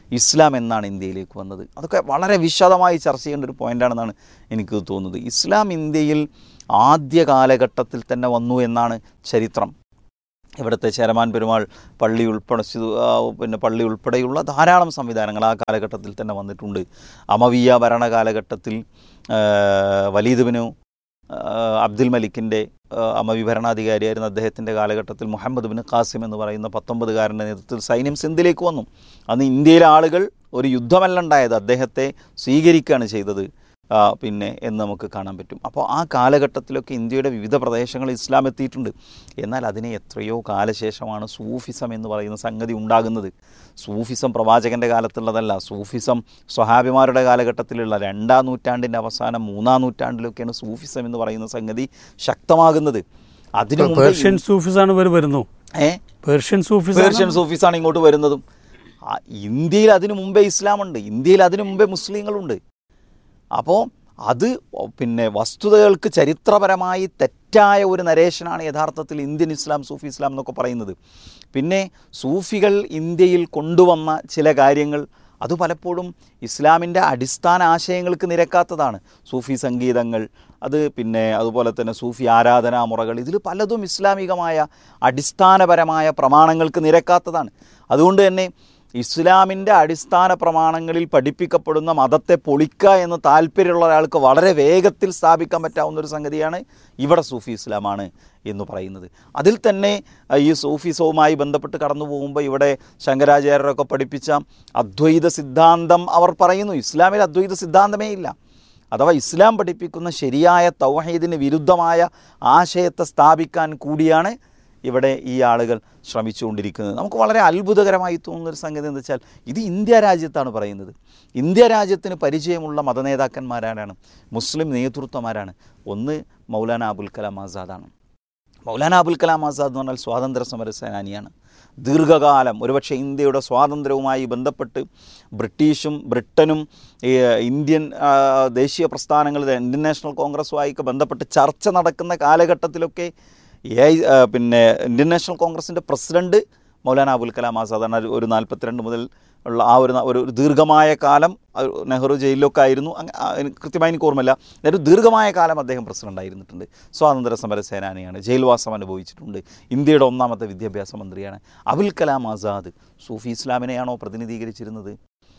ഇസ്ലാം എന്നാണ് ഇന്ത്യയിലേക്ക് വന്നത് അതൊക്കെ വളരെ വിശദമായി ചർച്ച ചെയ്യേണ്ട ഒരു പോയിൻ്റാണെന്നാണ് എനിക്ക് തോന്നുന്നത് ഇസ്ലാം ഇന്ത്യയിൽ ആദ്യ കാലഘട്ടത്തിൽ തന്നെ വന്നു എന്നാണ് ചരിത്രം ഇവിടുത്തെ ചേരമാൻ പെരുമാൾ പള്ളി ഉൾപ്പെടെ സ്ഥി- ആ, പിന്നെ പള്ളി ഉൾപ്പെടെയുള്ള ധാരാളം സംവിധാനങ്ങൾ ആ കാലഘട്ടത്തിൽ തന്നെ വന്നിട്ടുണ്ട് അമവിയ ഭരണ കാലഘട്ടത്തിൽ ആ, വലീദ് ബിനു ആ, അബ്ദുൽ മലിക്കിൻ്റെ ആ, അമവി ഭരണാധികാരിയായിരുന്ന അദ്ദേഹത്തിൻ്റെ കാലഘട്ടത്തിൽ മുഹമ്മദ് ബിൻ ഖാസിം എന്ന് പറയുന്ന പത്തൊമ്പതുകാരൻ്റെ നേതൃത്വത്തിൽ സൈന്യം സിന്ധിലേക്ക് വന്നു അന്ന് ഇന്ത്യയിലെ ആളുകൾ ഒരു യുദ്ധമല്ല ഉണ്ടായത് അദ്ദേഹത്തെ സ്വീകരിക്കുകയാണ് ചെയ്തത് ആ, പിന്നെ എന്ന് നമുക്ക് കാണാൻ പറ്റും അപ്പോൾ ആ കാലഘട്ടത്തിലൊക്കെ ഇന്ത്യയുടെ വിവിധ പ്രദേശങ്ങളിൽ ഇസ്ലാം എത്തിയിട്ടുണ്ട് എന്നാൽ അതിനെ എത്രയോ കാലശേഷമാണ് സൂഫിസം എന്ന് പറയുന്ന സംഗതി ഉണ്ടാകുന്നത് സൂഫിസം പ്രവാചകൻ്റെ കാലത്തുള്ളതല്ല സൂഫിസം സ്വഹാബിമാരുടെ കാലഘട്ടത്തിലുള്ള രണ്ടാം നൂറ്റാണ്ടിൻ്റെ അവസാനം മൂന്നാം നൂറ്റാണ്ടിലൊക്കെയാണ് സൂഫിസം എന്ന് പറയുന്ന സംഗതി ശക്തമാകുന്നത് അതിനു മുമ്പ് പേർഷ്യൻ സൂഫിസാണ് ഇവർ വരുന്നു ഏ പേർഷ്യൻ സൂഫിസ് പേർഷ്യൻ സൂഫീസാണ് ഇങ്ങോട്ട് വരുന്നതും ആ, ഇന്ത്യയിൽ അതിനു മുമ്പേ ഇസ്ലാമുണ്ട് ഇന്ത്യയിൽ അതിനു മുമ്പേ മുസ്ലിങ്ങളുണ്ട് അപ്പോൾ അത് പിന്നെ വസ്തുതകൾക്ക് ചരിത്രപരമായി തെറ്റായ ഒരു നരേഷനാണ് യഥാർത്ഥത്തിൽ ഇന്ത്യൻ ഇസ്ലാം സൂഫി ഇസ്ലാം എന്നൊക്കെ പറയുന്നത് പിന്നെ സൂഫികൾ ഇന്ത്യയിൽ കൊണ്ടുവന്ന ചില കാര്യങ്ങൾ അത് പലപ്പോഴും ഇസ്ലാമിൻ്റെ അടിസ്ഥാന ആശയങ്ങൾക്ക് നിരക്കാത്തതാണ് സൂഫി സംഗീതങ്ങൾ അത് പിന്നെ അതുപോലെ തന്നെ സൂഫി ആരാധനാ മുറകൾ ഇതിൽ പലതും ഇസ്ലാമികമായ അടിസ്ഥാനപരമായ പ്രമാണങ്ങൾക്ക് നിരക്കാത്തതാണ് അതുകൊണ്ട് തന്നെ ഇസ്ലാമിൻ്റെ അടിസ്ഥാന പ്രമാണങ്ങളിൽ പഠിപ്പിക്കപ്പെടുന്ന മതത്തെ പൊളിക്കുക എന്ന് താല്പര്യമുള്ള ഒരാൾക്ക് വളരെ വേഗത്തിൽ സ്ഥാപിക്കാൻ പറ്റാവുന്ന ഒരു സംഗതിയാണ് ഇവിടെ സൂഫി ഇസ്ലാമാണ് എന്ന് പറയുന്നത് അതിൽ തന്നെ അഹ്, ഈ സൂഫിസവുമായി ബന്ധപ്പെട്ട് കടന്നു പോകുമ്പോൾ ഇവിടെ ശങ്കരാചാര്യരൊക്കെ പഠിപ്പിച്ച അദ്വൈത സിദ്ധാന്തം അവർ പറയുന്നു ഇസ്ലാമിൽ അദ്വൈത സിദ്ധാന്തമേ ഇല്ല അഥവാ ഇസ്ലാം പഠിപ്പിക്കുന്ന ശരിയായ തൗഹീദിന് വിരുദ്ധമായ ആശയത്തെ സ്ഥാപിക്കാൻ കൂടിയാണ് ഇവിടെ ഈ ആളുകൾ ശ്രമിച്ചുകൊണ്ടിരിക്കുന്നത് നമുക്ക് വളരെ അത്ഭുതകരമായി തോന്നുന്ന ഒരു സംഗതി എന്ന് വെച്ചാൽ ഇത് ഇന്ത്യ രാജ്യത്താണ് പറയുന്നത് ഇന്ത്യ രാജ്യത്തിന് പരിചയമുള്ള മതനേതാക്കന്മാരാരാണ് മുസ്ലിം നേതൃത്വമാരാണ് ഒന്ന് മൗലാന അബുൽ കലാം ആസാദാണ് മൗലാന അബുൽ കലാം ആസാദ് എന്ന് പറഞ്ഞാൽ സ്വാതന്ത്ര്യ സമര സേനാനിയാണ് ദീർഘകാലം ഒരുപക്ഷെ ഇന്ത്യയുടെ സ്വാതന്ത്ര്യവുമായി ബന്ധപ്പെട്ട് ബ്രിട്ടീഷും ബ്രിട്ടനും ഈ ഇന്ത്യൻ ആ, ദേശീയ പ്രസ്ഥാനങ്ങൾ ഇന്ത്യൻ നാഷണൽ കോൺഗ്രസുമായി ഒക്കെ ബന്ധപ്പെട്ട് ചർച്ച നടക്കുന്ന കാലഘട്ടത്തിലൊക്കെ എ ഐ ആ, പിന്നെ ഇന്ത്യൻ നാഷണൽ കോൺഗ്രസിൻ്റെ പ്രസിഡന്റ് മൗലാന അബുൽ കലാം ആസാദാണ് ഒരു- ഒരു നാൽപ്പത്തിരണ്ട് മുതൽ ഉള്ള ആ ഒരു ന- ഒരു ഒരു ദീർഘമായ കാലം ആ, നെഹ്റു ജയിലിലൊക്കെ ആയിരുന്നു അങ്ങ- ആ, എനിക്ക് കൃത്യമായി എനിക്ക് ഓർമ്മയില്ല ഒരു ദീർഘമായ കാലം അദ്ദേഹം പ്രസിഡന്റ് ആയിരുന്നിട്ടുണ്ട് സ്വാതന്ത്ര്യ സമര സേനാനിയാണ് ജയിൽവാസം അനുഭവിച്ചിട്ടുണ്ട് ഇന്ത്യയുടെ ഒന്നാമത്തെ വിദ്യാഭ്യാസ മന്ത്രിയാണ് അബുൽ കലാം ആസാദ് സൂഫി ഇസ്ലാമിനെയാണോ പ്രതിനിധീകരിച്ചിരുന്നത്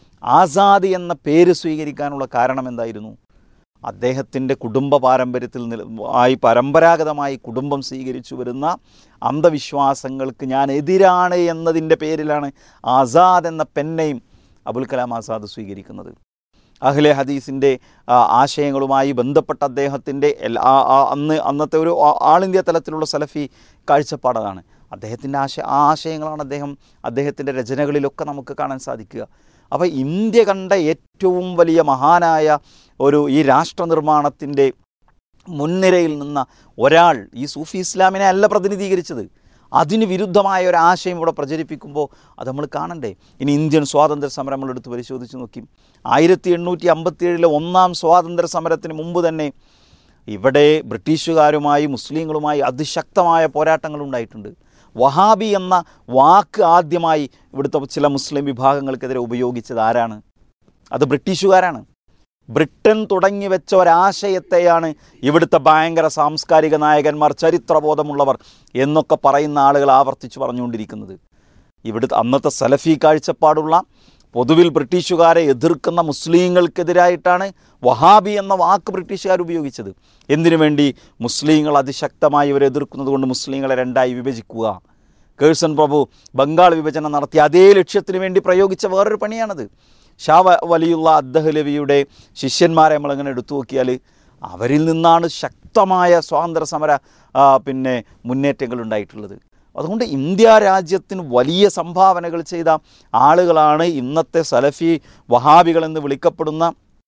ആസാദ് എന്ന പേര് സ്വീകരിക്കാനുള്ള കാരണം എന്തായിരുന്നു അദ്ദേഹത്തിൻ്റെ കുടുംബ പാരമ്പര്യത്തിൽ നില ആയി പരമ്പരാഗതമായി കുടുംബം സ്വീകരിച്ചു വരുന്ന അന്ധവിശ്വാസങ്ങൾക്ക് ഞാൻ എതിരാണ് എന്നതിൻ്റെ പേരിലാണ് ആസാദ് എന്ന പെന്നെയും അബുൽ കലാം ആസാദ് സ്വീകരിക്കുന്നത് അഹ്ലെ ഹദീസിൻ്റെ ആ, ആശയങ്ങളുമായി ബന്ധപ്പെട്ട അദ്ദേഹത്തിൻ്റെ എല്ലാ ആ- ആ- അന്ന് അന്നത്തെ ഒരു ആ- ആൾ ഇന്ത്യ തലത്തിലുള്ള സലഫി കാഴ്ചപ്പാടതാണ് അദ്ദേഹത്തിൻ്റെ ആശ ആ ആശയങ്ങളാണ് അദ്ദേഹം അദ്ദേഹത്തിൻ്റെ രചനകളിലൊക്കെ നമുക്ക് കാണാൻ സാധിക്കുക അപ്പോൾ ഇന്ത്യ കണ്ട ഏറ്റവും വലിയ മഹാനായ ഒരു ഈ രാഷ്ട്ര നിർമ്മാണത്തിൻ്റെ മുൻനിരയിൽ നിന്ന ഒരാൾ ഈ സൂഫി ഇസ്ലാമിനെ അല്ല പ്രതിനിധീകരിച്ചത് അതിന് വിരുദ്ധമായ ഒരു ആശയം ഇവിടെ പ്രചരിപ്പിക്കുമ്പോൾ അത് നമ്മൾ കാണണ്ടേ ഇനി ഇന്ത്യൻ സ്വാതന്ത്ര്യ സമരം നമ്മൾ എടുത്ത് പരിശോധിച്ച് നോക്കി ആയിരത്തി എണ്ണൂറ്റി അമ്പത്തിയേഴിലെ ഒന്നാം സ്വാതന്ത്ര്യ സമരത്തിന് മുമ്പ് തന്നെ ഇവിടെ ബ്രിട്ടീഷുകാരുമായി മുസ്ലിങ്ങളുമായി അതിശക്തമായ പോരാട്ടങ്ങൾ ഉണ്ടായിട്ടുണ്ട് വഹാബി എന്ന വാക്ക് ആദ്യമായി ഇവിടുത്തെ ചില മുസ്ലിം വിഭാഗങ്ങൾക്കെതിരെ ഉപയോഗിച്ചത് ആരാണ് അത് ബ്രിട്ടീഷുകാരാണ് ബ്രിട്ടൻ തുടങ്ങി വെച്ച ഒരാശയത്തെയാണ് ഇവിടുത്തെ ഭയങ്കര സാംസ്കാരിക നായകന്മാർ ചരിത്രബോധമുള്ളവർ എന്നൊക്കെ പറയുന്ന ആളുകൾ ആവർത്തിച്ചു പറഞ്ഞുകൊണ്ടിരിക്കുന്നത് ഇവിടുത്തെ അന്നത്തെ സലഫി കാഴ്ചപ്പാടുള്ള പൊതുവിൽ ബ്രിട്ടീഷുകാരെ എതിർക്കുന്ന മുസ്ലിങ്ങൾക്കെതിരായിട്ടാണ് വഹാബി എന്ന വാക്ക് ബ്രിട്ടീഷുകാർ ഉപയോഗിച്ചത് എന്തിനു വേണ്ടി മുസ്ലിങ്ങൾ അതിശക്തമായി ഇവരെ എതിർക്കുന്നത് കൊണ്ട് മുസ്ലിങ്ങളെ രണ്ടായി വിഭജിക്കുക കേഴ്സൺ പ്രഭു ബംഗാൾ വിഭജനം നടത്തി അതേ ലക്ഷ്യത്തിന് വേണ്ടി പ്രയോഗിച്ച വേറൊരു പണിയാണത് ഷാ വ- വലിയുള്ള അദ്ദഹലവിയുടെ ശിഷ്യന്മാരെ നമ്മളിങ്ങനെ എടുത്തു നോക്കിയാൽ അവരിൽ നിന്നാണ് ശക്തമായ സ്വാതന്ത്ര്യ സമര ആ, പിന്നെ മുന്നേറ്റങ്ങൾ ഉണ്ടായിട്ടുള്ളത് അതുകൊണ്ട് ഇന്ത്യ രാജ്യത്തിന് വലിയ സംഭാവനകൾ ചെയ്ത ആളുകളാണ് ഇന്നത്തെ സലഫി വഹാബികൾ എന്ന് വിളിക്കപ്പെടുന്ന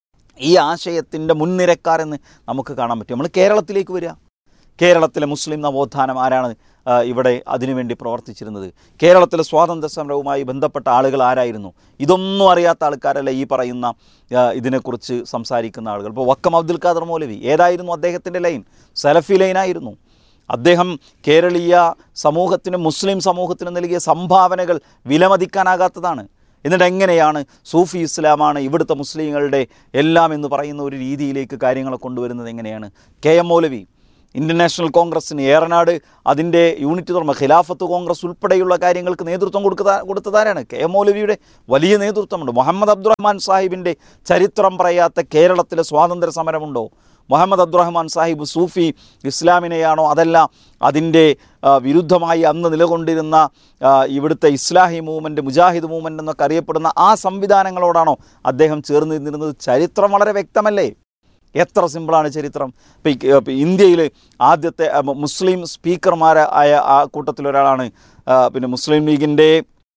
ഈ ആശയത്തിൻ്റെ മുൻനിരക്കാരെന്ന് നമുക്ക് കാണാൻ പറ്റും നമ്മൾ കേരളത്തിലേക്ക് വരിക കേരളത്തിലെ മുസ്ലിം നവോത്ഥാനം ആരാണ് ആ, ഇവിടെ അതിനുവേണ്ടി പ്രവർത്തിച്ചിരുന്നത് കേരളത്തിലെ സ്വാതന്ത്ര്യ സമരവുമായി ബന്ധപ്പെട്ട ആളുകൾ ആരായിരുന്നു ഇതൊന്നും അറിയാത്ത ആൾക്കാരല്ല ഈ പറയുന്ന ആ, ഇതിനെക്കുറിച്ച് സംസാരിക്കുന്ന ആളുകൾ ഇപ്പോൾ വക്കം അബ്ദുൽ ഖാദർ മൗലവി ഏതായിരുന്നു അദ്ദേഹത്തിൻ്റെ ലൈൻ സലഫി ലൈനായിരുന്നു അദ്ദേഹം കേരളീയ സമൂഹത്തിന് മുസ്ലിം സമൂഹത്തിന് നൽകിയ സംഭാവനകൾ വിലമതിക്കാനാകാത്തതാണ് എന്നിട്ട് എങ്ങനെയാണ് സൂഫി ഇസ്ലാമാണ് ഇവിടുത്തെ മുസ്ലിങ്ങളുടെ എല്ലാം എന്ന് പറയുന്ന ഒരു രീതിയിലേക്ക് കാര്യങ്ങളെ കൊണ്ടുവരുന്നത് എങ്ങനെയാണ് കെ എം മൗലവി ഇന്റർനാഷണൽ കോൺഗ്രസിന് ഏറനാട് അതിൻ്റെ യൂണിറ്റ് തുറന്ന ഖിലാഫത്ത് കോൺഗ്രസ് ഉൾപ്പെടെയുള്ള കാര്യങ്ങൾക്ക് നേതൃത്വം കൊടുക്കുക കൊടുത്തതാരാണ് കെ എം മൗലവിയുടെ വലിയ നേതൃത്വമുണ്ട് മുഹമ്മദ് അബ്ദുറഹ്മാൻ സാഹിബിൻ്റെ ചരിത്രം പറയാത്ത കേരളത്തിലെ സ്വാതന്ത്ര്യ സമരമുണ്ടോ മുഹമ്മദ് അബ്ദുറഹ്മാൻ സാഹിബ് സൂഫി ഇസ്ലാമിനെയാണോ അതല്ല അതിൻ്റെ ആ, വിരുദ്ധമായി അന്ന് നിലകൊണ്ടിരുന്ന ആ, ഇവിടുത്തെ ഇസ്ലാഹി മൂവ്മെൻറ്റ് മുജാഹിദ് മൂവ്മെൻ്റ് എന്നൊക്കെ അറിയപ്പെടുന്ന ആ സംവിധാനങ്ങളോടാണോ അദ്ദേഹം ചേർന്ന് നിന്നിരുന്നത് ചരിത്രം വളരെ വ്യക്തമല്ലേ എത്ര സിമ്പിളാണ് ചരിത്രം ഇപ്പം ഇന്ത്യയിൽ ആദ്യത്തെ ആ, മുസ്ലിം സ്പീക്കർമാർ ആയ ആ കൂട്ടത്തിലൊരാളാണ് ആ, പിന്നെ മുസ്ലിം ലീഗിൻ്റെ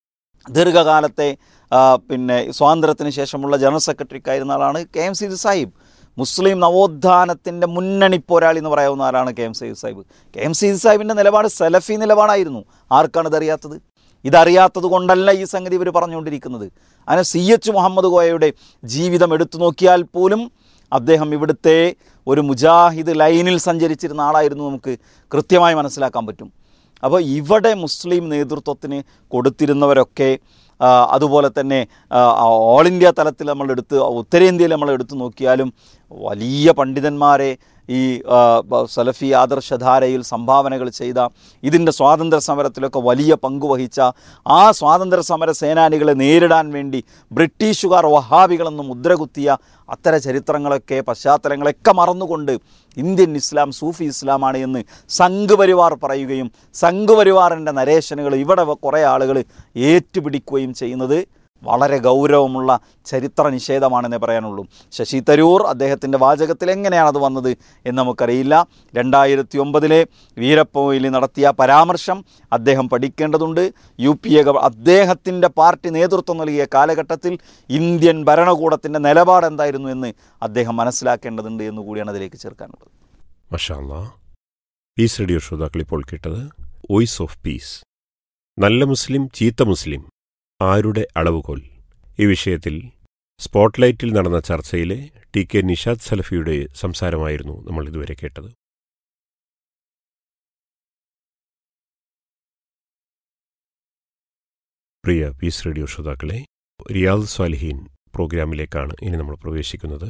ദീർഘകാലത്തെ ആ, പിന്നെ സ്വാതന്ത്ര്യത്തിന് ശേഷമുള്ള ജനറൽ സെക്രട്ടറിക്കായിരുന്ന ആളാണ് കെ എം സി സാഹിബ് മുസ്ലിം നവോത്ഥാനത്തിൻ്റെ മുന്നണി പോരാളി എന്ന് പറയാവുന്ന ആളാണ് K M Sayyid Sahib K M Sayyid സാഹിബിൻ്റെ നിലപാട് സലഫി നിലപാടായിരുന്നു ആർക്കാണ് ഇതറിയാത്തത് ഇതറിയാത്തത് കൊണ്ടല്ല ഈ സംഗതി ഇവർ പറഞ്ഞുകൊണ്ടിരിക്കുന്നത് അങ്ങനെ സി എച്ച് മുഹമ്മദ് കോയയുടെ ജീവിതം എടുത്തു നോക്കിയാൽ പോലും അദ്ദേഹം ഇവിടുത്തെ ഒരു മുജാഹിദ് ലൈനിൽ സഞ്ചരിച്ചിരുന്ന ആളായിരുന്നു നമുക്ക് കൃത്യമായി മനസ്സിലാക്കാൻ പറ്റും അപ്പോൾ ഇവിടെ മുസ്ലിം നേതൃത്വത്തിന് കൊടുത്തിരുന്നവരൊക്കെ ആ, അതുപോലെ തന്നെ ആ, ഓൾ ഇന്ത്യ തലത്തിൽ നമ്മൾ എടുത്ത് ഉത്തരേന്ത്യയിൽ നമ്മൾ എടുത്തു നോക്കിയാലും വലിയ പണ്ഡിതന്മാരെ ഈ ആ, ബ- സലഫി ആദർശധാരയിൽ സംഭാവനകൾ ചെയ്ത ഇതിൻ്റെ സ്വാതന്ത്ര്യ സമരത്തിലൊക്കെ വലിയ പങ്കുവഹിച്ച ആ സ്വാതന്ത്ര്യ സമര സേനാനികളെ നേരിടാൻ വേണ്ടി ബ്രിട്ടീഷുകാർ വഹാബികളെന്ന് മുദ്രകുത്തിയ അത്തരം ചരിത്രങ്ങളൊക്കെ പശ്ചാത്തലങ്ങളൊക്കെ മറന്നുകൊണ്ട് ഇന്ത്യൻ ഇസ്ലാം സൂഫി ഇസ്ലാമാണ് എന്ന് സംഘപരിവാർ പറയുകയും സംഘപരിവാറിൻ്റെ നരേഷനുകൾ ഇവിടെ കുറേ ആളുകൾ ഏറ്റുപിടിക്കുകയും ചെയ്യുന്നത് വളരെ ഗൗരവമുള്ള ചരിത്ര നിഷേധമാണെന്നേ പറയാനുള്ളൂ ശശി തരൂർ അദ്ദേഹത്തിൻ്റെ വാചകത്തിൽ എങ്ങനെയാണ് അത് വന്നത് എന്ന് നമുക്കറിയില്ല രണ്ടായിരത്തി ഒമ്പതിലെ വീരപ്പോയിൽ നടത്തിയ പരാമർശം അദ്ദേഹം പഠിക്കേണ്ടതുണ്ട് യു പി എ ഗവ അദ്ദേഹത്തിൻ്റെ പാർട്ടി നേതൃത്വം നൽകിയ കാലഘട്ടത്തിൽ ഇന്ത്യൻ ഭരണകൂടത്തിൻ്റെ നിലപാട് എന്തായിരുന്നു എന്ന് അദ്ദേഹം മനസ്സിലാക്കേണ്ടതുണ്ട് എന്ന് കൂടിയാണ് അതിലേക്ക് ചേർക്കാനുള്ളത് മഷാല്ല പീസ് റേഡിയോ ശ്രോതാക്കൾ ഇപ്പോൾ കേട്ടത് വോയിസ് ഓഫ് പീസ് നല്ല മുസ്ലിം ചീത്ത മുസ്ലിം ആരുടെ അളവുകോൽ ഈ വിഷയത്തിൽ സ്പോട്ട്ലൈറ്റിൽ നടന്ന ചർച്ചയിലെ ടി കെ നിഷാദ് സലഫിയുടെ സംസാരമായിരുന്നു നമ്മൾ ഇതുവരെ കേട്ടത് പ്രിയ പീസ് റേഡിയോ ശ്രോതാക്കളെ റിയാദ് സ്വാലിഹീൻ പ്രോഗ്രാമിലേക്കാണ് ഇനി നമ്മൾ പ്രവേശിക്കുന്നത്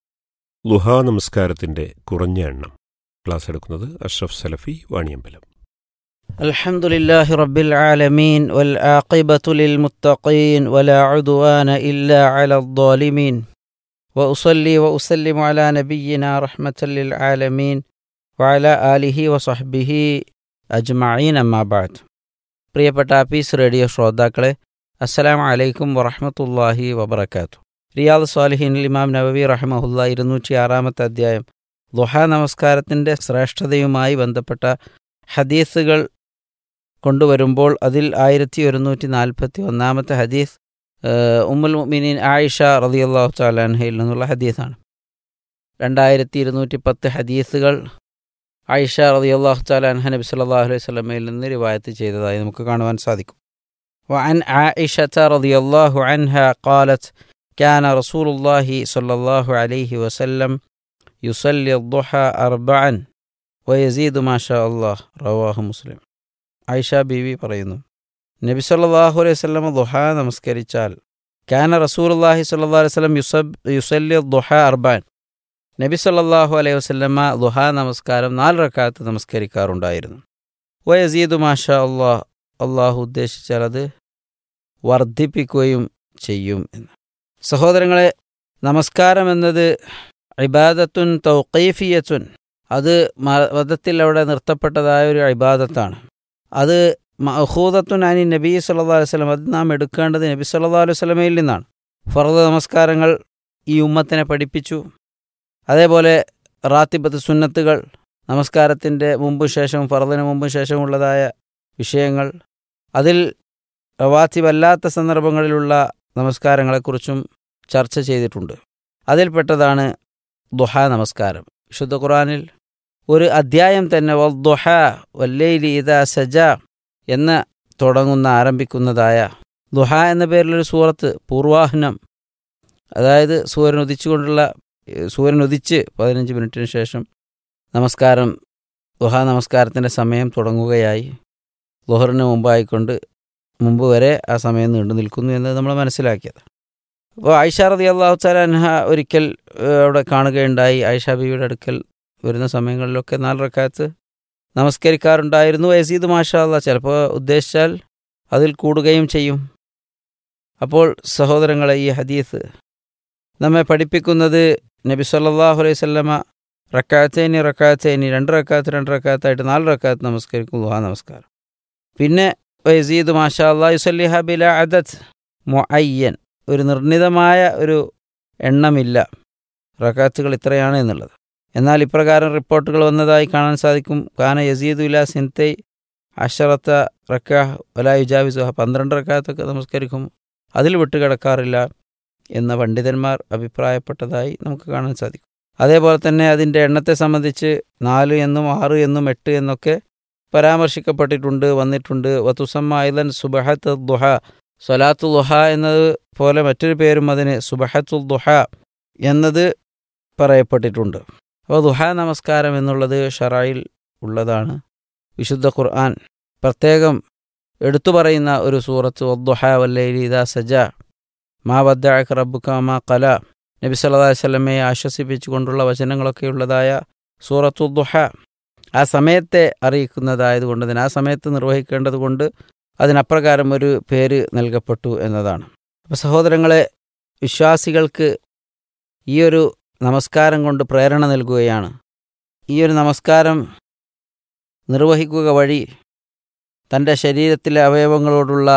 ലുഹാ നമസ്കാരത്തിന്റെ കുറഞ്ഞ എണ്ണം ക്ലാസ് എടുക്കുന്നത് അഷ്റഫ് സലഫി വാണിയമ്പലം الحمد لله رب العالمين والعاقبة للمتقين ولا عدوان إلا على الظالمين وأصلي وأسلم على نبينا رحمة للعالمين وعلى آله وصحبه أجمعين أما بعد പ്രിയപ്പെട്ട പീസ് റേഡിയോ ശ്രോതാക്കളെ അസ്സലാം അലൈക്കും വറഹമത്തല്ലാഹി വബർക്കാത്തു റിയാദ് സ്വാലിഹീനിൽ ഇമാം നബവി റഹമഹുല്ല ഇരുന്നൂറ്റി ആറാമത്തെ അധ്യായം ദുഹ നമസ്കാരത്തിൻ്റെ ശ്രേഷ്ഠതയുമായി ബന്ധപ്പെട്ട ഹദീസുകൾ കൊണ്ടുവരുമ്പോൾ അതിൽ ആയിരത്തി ഒരുന്നൂറ്റി നാൽപ്പത്തി ഒന്നാമത്തെ ഹദീസ് ഏഹ്, ഉമ്മുൽ മുഅ്മിനീൻ ആയിഷ റളിയല്ലാഹു തആല അൻഹയിൽ നിന്നുള്ള ഹദീസാണ് രണ്ടായിരത്തി ഇരുന്നൂറ്റി പത്ത് ഹദീസുകൾ ആയിഷ റളിയല്ലാഹു തആല അൻഹ നബി സല്ലല്ലാഹു അലൈഹി വസല്ലമയിൽ നിന്ന് റിവായത്ത് ചെയ്തതായി നമുക്ക് കാണുവാൻ സാധിക്കും وعن عائشة رضي الله عنها قالت كان رسول الله صلى الله عليه وسلم يصلي الضحى أربعا ويزيد ما شاء الله رواه مسلم ആയിഷ ബീവി പറയുന്നു നബി സല്ലല്ലാഹു അലൈഹി വസല്ലം ദുഹ നമസ്കരിച്ചാൽ കാന റസൂലുള്ളാഹി സ്വല്ലല്ലാഹു അലൈഹി വസല്ലം യുസബ് യുസല്ലി ദുഹ അർബാൻ നബി സല്ലല്ലാഹു അലൈഹി വസല്ലമ ദുഹ നമസ്കാരം നാല് റക്കാത്ത് നമസ്കരിക്കാറുണ്ടായിരുന്നു വയസീദു മാഷാ അള്ളാഹ് അള്ളാഹു ഉദ്ദേശിച്ചാൽ അത് വർദ്ധിപ്പിക്കുകയും ചെയ്യും എന്ന് സഹോദരങ്ങളെ നമസ്കാരം എന്നത് ഇബാദത്തുൻ തൗക്കീഫിയത്തുൻ അത് മ- മതത്തിൽ അവിടെ നിർത്തപ്പെട്ടതായ ഒരു ഇബാദത്താണ് അത് മഹൂദത്തുൻ അനി നബി സല്ലാ അലൈഹി സ്വലം അത് നാം എടുക്കേണ്ടത് നബി സല്ലാ അലൈഹി സ്വലമയിൽ നിന്നാണ് ഫർദ് നമസ്കാരങ്ങൾ ഈ ഉമ്മത്തിനെ പഠിപ്പിച്ചു അതേപോലെ റാത്തിബത്ത് സുന്നത്തുകൾ നമസ്കാരത്തിൻ്റെ മുമ്പ് ശേഷം ഫർദിന് മുമ്പ് ശേഷമുള്ളതായ വിഷയങ്ങൾ അതിൽ റവാത്തിബല്ലാത്ത സന്ദർഭങ്ങളിലുള്ള നമസ്കാരങ്ങളെക്കുറിച്ചും ചർച്ച ചെയ്തിട്ടുണ്ട് അതിൽപ്പെട്ടതാണ് ദുഹ നമസ്കാരം വിശുദ്ധ ഖുറാനിൽ ഒരു അധ്യായം തന്നെ വദ്ദുഹ വല്ലൈലി ഇദാ സജ എന്ന് തുടങ്ങുന്ന ആരംഭിക്കുന്നതായ ദുഹ എന്ന പേരിലൊരു സൂറത്ത് പൂർവാഹനം അതായത് സൂര്യൻ ഉദിച്ചുകൊണ്ടുള്ള ഏഹ് സൂര്യൻ ഉദിച്ച് പതിനഞ്ച് മിനിറ്റിന് ശേഷം നമസ്കാരം ദുഹ നമസ്കാരത്തിൻ്റെ സമയം തുടങ്ങുകയായി ലുഹറിന് മുമ്പായിക്കൊണ്ട് മുമ്പ് വരെ ആ സമയം നീണ്ടു നിൽക്കുന്നു എന്ന് നമ്മൾ മനസ്സിലാക്കിയത് അപ്പോൾ ആയിഷ റതി അള്ളാഹു താലാൻഹ ഒരിക്കൽ ഏഹ്, അവിടെ കാണുകയുണ്ടായി ആയിഷ ബീവിയുടെ അടുക്കൽ വരുന്ന സമയങ്ങളിലൊക്കെ നാല് റക്കാത്ത് നമസ്കരിക്കാറുണ്ടായിരുന്നു യസീദ് മാഷാ അള്ളാഹ് ചിലപ്പോൾ ഉദ്ദേശിച്ചാൽ അതിൽ കൂടുകയും ചെയ്യും അപ്പോൾ സഹോദരങ്ങളെ ഈ ഹദീസ് നമ്മെ പഠിപ്പിക്കുന്നത് നബി സല്ലല്ലാഹു അലൈഹി വസല്ലമ റക്കാത്തേനി റക്കാത്തേനി രണ്ട് റക്കാത്ത് രണ്ട് റക്കാത്തായിട്ട് നാല് റക്കാത്ത് നമസ്കരിക്കും ദുഹാ നമസ്കാരം പിന്നെ വയസീദ് മാഷാ അള്ളാഹ് യുസല്ലിഹ ബില അദത്ത് മുഅയ്യൻ ഒരു നിർണിതമായ ഒരു എണ്ണമില്ല റക്കാത്തുകൾ ഇത്രയാണ് എന്നുള്ളത് എന്നാൽ ഇപ്രകാരം റിപ്പോർട്ടുകൾ വന്നതായി കാണാൻ സാധിക്കും കാന യസീദ് ഉല സിൻതൈ അഷറത്ത റക്കാഹ് വലാ യുജാവിസുഹ പന്ത്രണ്ട് റക്കാത്തൊക്കെ നമസ്കരിക്കും അതിൽ വിട്ടുകിടക്കാറില്ല എന്ന പണ്ഡിതന്മാർ അഭിപ്രായപ്പെട്ടതായി നമുക്ക് കാണാൻ സാധിക്കും അതേപോലെ തന്നെ അതിൻ്റെ എണ്ണത്തെ സംബന്ധിച്ച് നാല് എന്നും ആറ് എന്നും എട്ട് എന്നൊക്കെ പരാമർശിക്കപ്പെട്ടിട്ടുണ്ട് വന്നിട്ടുണ്ട് വത്തുസമ്മ ഐലൻ സുബഹത്ത് ദുഹ സ്വലാത്തു ദുഹ എന്നത് പോലെ മറ്റൊരു പേരും അതിന് സുബഹത്തുൽ ദുഹ എന്നത് പറയപ്പെട്ടിട്ടുണ്ട് അപ്പോൾ ദുഹ നമസ്കാരം എന്നുള്ളത് ഷറായിൽ ഉള്ളതാണ് വിശുദ്ധ ഖുർആൻ പ്രത്യേകം എടുത്തു പറയുന്ന ഒരു സൂറത്ത് ഒദ്ദുഹ വല്ലൈലി ഇദാ സജ മാ വദ്ദഅക റബ്ബുക മാ കല നബി സല്ലല്ലാഹു അലൈഹി വസല്ലമയെ ആശ്വസിപ്പിച്ചുകൊണ്ടുള്ള വചനങ്ങളൊക്കെ ഉള്ളതായ സൂറത്തു ദുഹ ആ സമയത്തെ അറിയിക്കുന്നതായതുകൊണ്ട് തന്നെ ആ സമയത്ത് നിർവഹിക്കേണ്ടത് കൊണ്ട് അതിനപ്രകാരം ഒരു പേര് നൽകപ്പെട്ടു എന്നതാണ് അപ്പോൾ സഹോദരങ്ങളെ വിശ്വാസികൾക്ക് ഈ ഒരു നമസ്കാരം കൊണ്ട് പ്രേരണ നൽകുകയാണ് ഈ ഒരു നമസ്കാരം നിർവഹിക്കുക വഴി തൻ്റെ ശരീരത്തിലെ അവയവങ്ങളോടുള്ള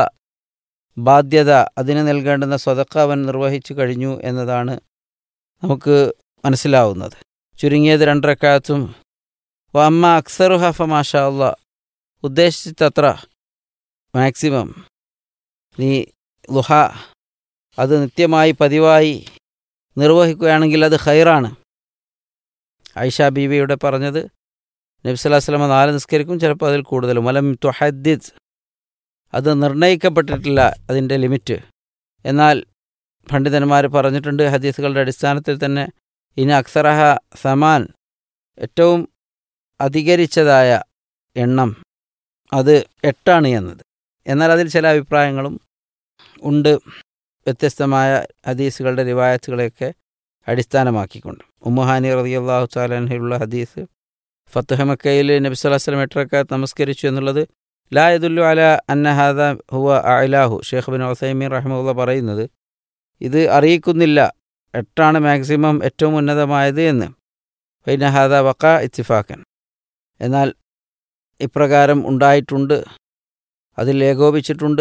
ബാധ്യത അതിന് നൽകേണ്ടുന്ന സ്വതക്ക അവൻ നിർവഹിച്ചു കഴിഞ്ഞു എന്നതാണ് നമുക്ക് മനസ്സിലാവുന്നത് ചുരുങ്ങിയത് രണ്ടരക്കാലത്തും അമ്മ അക്സറുഹ ഫമാഷ അല്ല ഉദ്ദേശിച്ചത്ര മാക്സിമം നീ ലുഹ അത് നിത്യമായി പതിവായി നിർവഹിക്കുകയാണെങ്കിൽ അത് ഖൈറാണ് ഐഷ ബീവിയുടെ പറഞ്ഞത് നബ്സല്ലാ സ്വലമ നാല് നിസ്കരിക്കും ചിലപ്പോൾ അതിൽ കൂടുതലും മലം തുഹദ്ദിദ് അത് നിർണയിക്കപ്പെട്ടിട്ടില്ല അതിൻ്റെ ലിമിറ്റ് എന്നാൽ പണ്ഡിതന്മാർ പറഞ്ഞിട്ടുണ്ട് ഹദീസുകളുടെ അടിസ്ഥാനത്തിൽ തന്നെ ഇനി അക്സറഹ സമാൻ ഏറ്റവും അധികരിച്ചതായ എണ്ണം അത് എട്ടാണ് എന്നത് എന്നാൽ അതിൽ ചില അഭിപ്രായങ്ങളും ഉണ്ട് വ്യത്യസ്തമായ ഹദീസുകളുടെ റിവായത്തുകളെയൊക്കെ അടിസ്ഥാനമാക്കിക്കൊണ്ട് ഉമ്മുഹാനി റതിയല്ലാഹു താലഹയുള്ള ഹദീസ് ഫത്തുഹ മക്കയിൽ നബി സ്വല്ലല്ലാഹു അലൈഹി വസല്ലം എട്ടറക്കാത്ത് നമസ്കരിച്ചു എന്നുള്ളത് ലാ യദുല്ലു അല അന്നഹാദ ഹുവ അലാഹു ഷേഖ് ബിൻ ഒസൈമീൻ റഹ്മുള്ള പറയുന്നത് ഇത് അറിയിക്കുന്നില്ല എട്ടാണ് മാക്സിമം ഏറ്റവും ഉന്നതമായത് എന്ന് ഫൈനഹാദ വക്ക ഇത്തിഫാക്കൻ എന്നാൽ ഇപ്രകാരം ഉണ്ടായിട്ടുണ്ട് അതിൽ ഏകോപിച്ചിട്ടുണ്ട്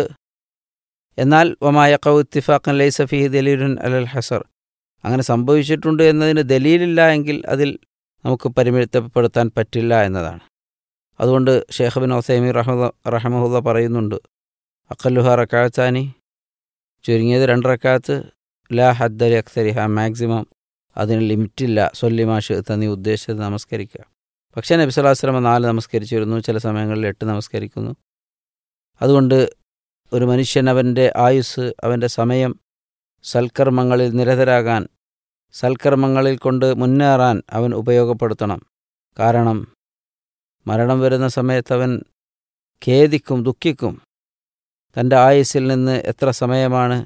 എന്നാൽ വമായ കൗ ഇത്തിഫാഖൻ ലൈസഫിഹി ദലീലുൻ അലൽ ഹസർ അങ്ങനെ സംഭവിച്ചിട്ടുണ്ട് എന്നതിന് ദലീലില്ല എങ്കിൽ അതിൽ നമുക്ക് പരിമിതപ്പെടുത്താൻ പറ്റില്ല എന്നതാണ് അതുകൊണ്ട് ഷേഖ് ബിൻ ഒസൈമി റഹ്മ റഹമുല്ല പറയുന്നുണ്ട് അക്കല്ലുഹ റക്കാത്താനി ചുരുങ്ങിയത് രണ്ട് റക്കാത്ത് ലാ ഹദ്ദലി അക്സരിഹ മാക്സിമം അതിന് ലിമിറ്റില്ല സൊല്ലിമാഷ് നീ ഉദ്ദേശിച്ചത് നമസ്കരിക്കുക പക്ഷേ നബി സ്വല്ലല്ലാഹു അലൈഹി വസല്ലം നാല് നമസ്കരിച്ചിരുന്നു ചില സമയങ്ങളിൽ എട്ട് നമസ്കരിക്കുന്നു അതുകൊണ്ട് ഒരു മനുഷ്യൻ അവൻ്റെ ആയുസ് അവൻ്റെ സമയം സൽക്കർമ്മങ്ങളിൽ നിരതരാകാൻ സൽക്കർമ്മങ്ങളിൽ കൊണ്ട് മുന്നേറാൻ അവൻ ഉപയോഗപ്പെടുത്തണം കാരണം മരണം വരുന്ന സമയത്ത് അവൻ ഖേദിക്കും ദുഃഖിക്കും തൻ്റെ ആയുസ്സിൽ നിന്ന് എത്ര സമയമാണ്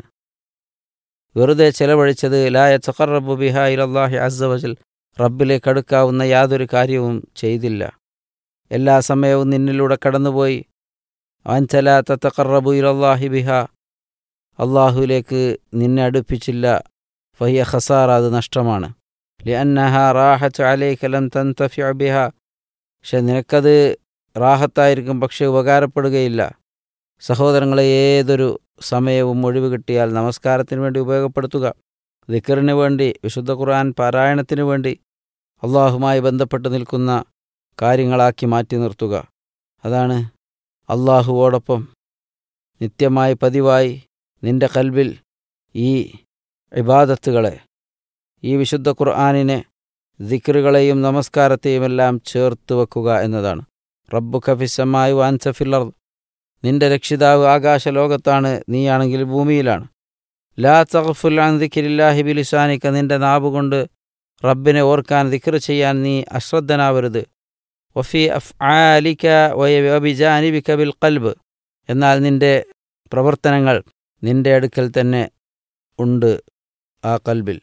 വെറുതെ ചെലവഴിച്ചത് ലായ ചഖറബു ബിഹ ഇലല്ലാഹി അസ്സവജൽ റബ്ബിലേക്ക് അടുക്കാവുന്ന യാതൊരു കാര്യവും ചെയ്തില്ല എല്ലാ സമയവും നിന്നിലൂടെ കടന്നുപോയി അൻചല തത്തഖറബു ഇലല്ലാഹി ബിഹ അള്ളാഹുവിലേക്ക് നിന്നെ അടുപ്പിച്ചില്ല ഫഹിയ ഖസാറ അത് നഷ്ടമാണ് ലിഅന്നഹ റാഹത്ത് അലൈക ലം തൻതഫിഅ ബിഹ പക്ഷെ നിനക്കത് റാഹത്തായിരിക്കും പക്ഷെ ഉപകാരപ്പെടുകയില്ല സഹോദരങ്ങളെ ഏതൊരു സമയവും ഒഴിവ് കിട്ടിയാൽ നമസ്കാരത്തിന് വേണ്ടി ഉപയോഗപ്പെടുത്തുക ദിക്കറിന് വേണ്ടി വിശുദ്ധ ഖുർആൻ പാരായണത്തിന് വേണ്ടി അള്ളാഹുമായി ബന്ധപ്പെട്ട് നിൽക്കുന്ന കാര്യങ്ങളാക്കി മാറ്റി നിർത്തുക അതാണ് അള്ളാഹുവോടൊപ്പം നിത്യമായി പതിവായി നിന്റെ കൽവിൽ ഈ ഇബാദത്തുകളെ ഈ വിശുദ്ധ ഖുർആാനിനെ ദിക്റുകളെയും നമസ്കാരത്തെയുമെല്ലാം ചേർത്ത് വെക്കുക എന്നതാണ് റബ്ബു ഖഫിസമായി വാൻസഫില്ലർ നിന്റെ രക്ഷിതാവ് ആകാശലോകത്താണ് നീയാണെങ്കിൽ ഭൂമിയിലാണ് ലാ തഖഫുൽ അൻ ദിക്രില്ലാഹി ബിലിസാനിക്ക നിന്റെ നാവുകൊണ്ട് റബ്ബിനെ ഓർക്കാൻ ദിക്ർ ചെയ്യാൻ നീ അശ്രദ്ധനാവരുത് വഫി അഫ് ആലിക്ക വബിജാനിബിക്ക ബിൽ കൽബ് എന്നാൽ നിന്റെ പ്രവർത്തനങ്ങൾ നിന്റെ അടുക്കൽ തന്നെ ഉണ്ട് ആ കൽബിൽ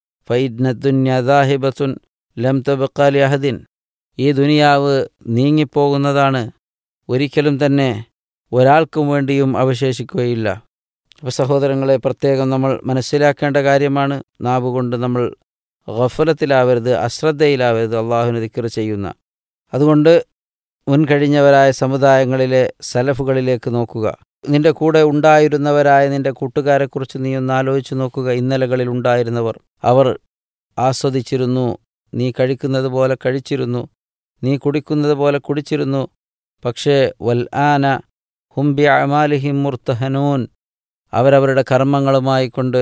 ഫൈദ്നത്തുന്യദാഹിബത്തുൻ ലം തബക്കാലി അഹദിൻ ഈ ദുനിയാവ് നീങ്ങിപ്പോകുന്നതാണ് ഒരിക്കലും തന്നെ ഒരാൾക്കും വേണ്ടിയും അവശേഷിക്കുകയില്ല അപ്പോൾ സഹോദരങ്ങളെ പ്രത്യേകം നമ്മൾ മനസ്സിലാക്കേണ്ട കാര്യമാണ് നാവ് കൊണ്ട് നമ്മൾ ഗഫലത്തിലാവരുത് അശ്രദ്ധയിലാവരുത് അള്ളാഹുവിന് ദിക്കർ ചെയ്യുന്ന അതുകൊണ്ട് മുൻകഴിഞ്ഞവരായ സമുദായങ്ങളിലെ സലഫുകളിലേക്ക് നോക്കുക നിന്റെ കൂടെ ഉണ്ടായിരുന്നവരായ നിന്റെ കൂട്ടുകാരെക്കുറിച്ച് നീ ഒന്ന് ആലോചിച്ച് നോക്കുക ഇന്നലകളിൽ ഉണ്ടായിരുന്നവർ അവർ ആസ്വദിച്ചിരുന്നു നീ കഴിക്കുന്നത് പോലെ കഴിച്ചിരുന്നു നീ കുടിക്കുന്നത് പോലെ കുടിച്ചിരുന്നു പക്ഷേ വൽ ആന ഹുംബി അമാലിഹിം മുർത്തഹനൂൻ അവരവരുടെ കർമ്മങ്ങളുമായി കൊണ്ട്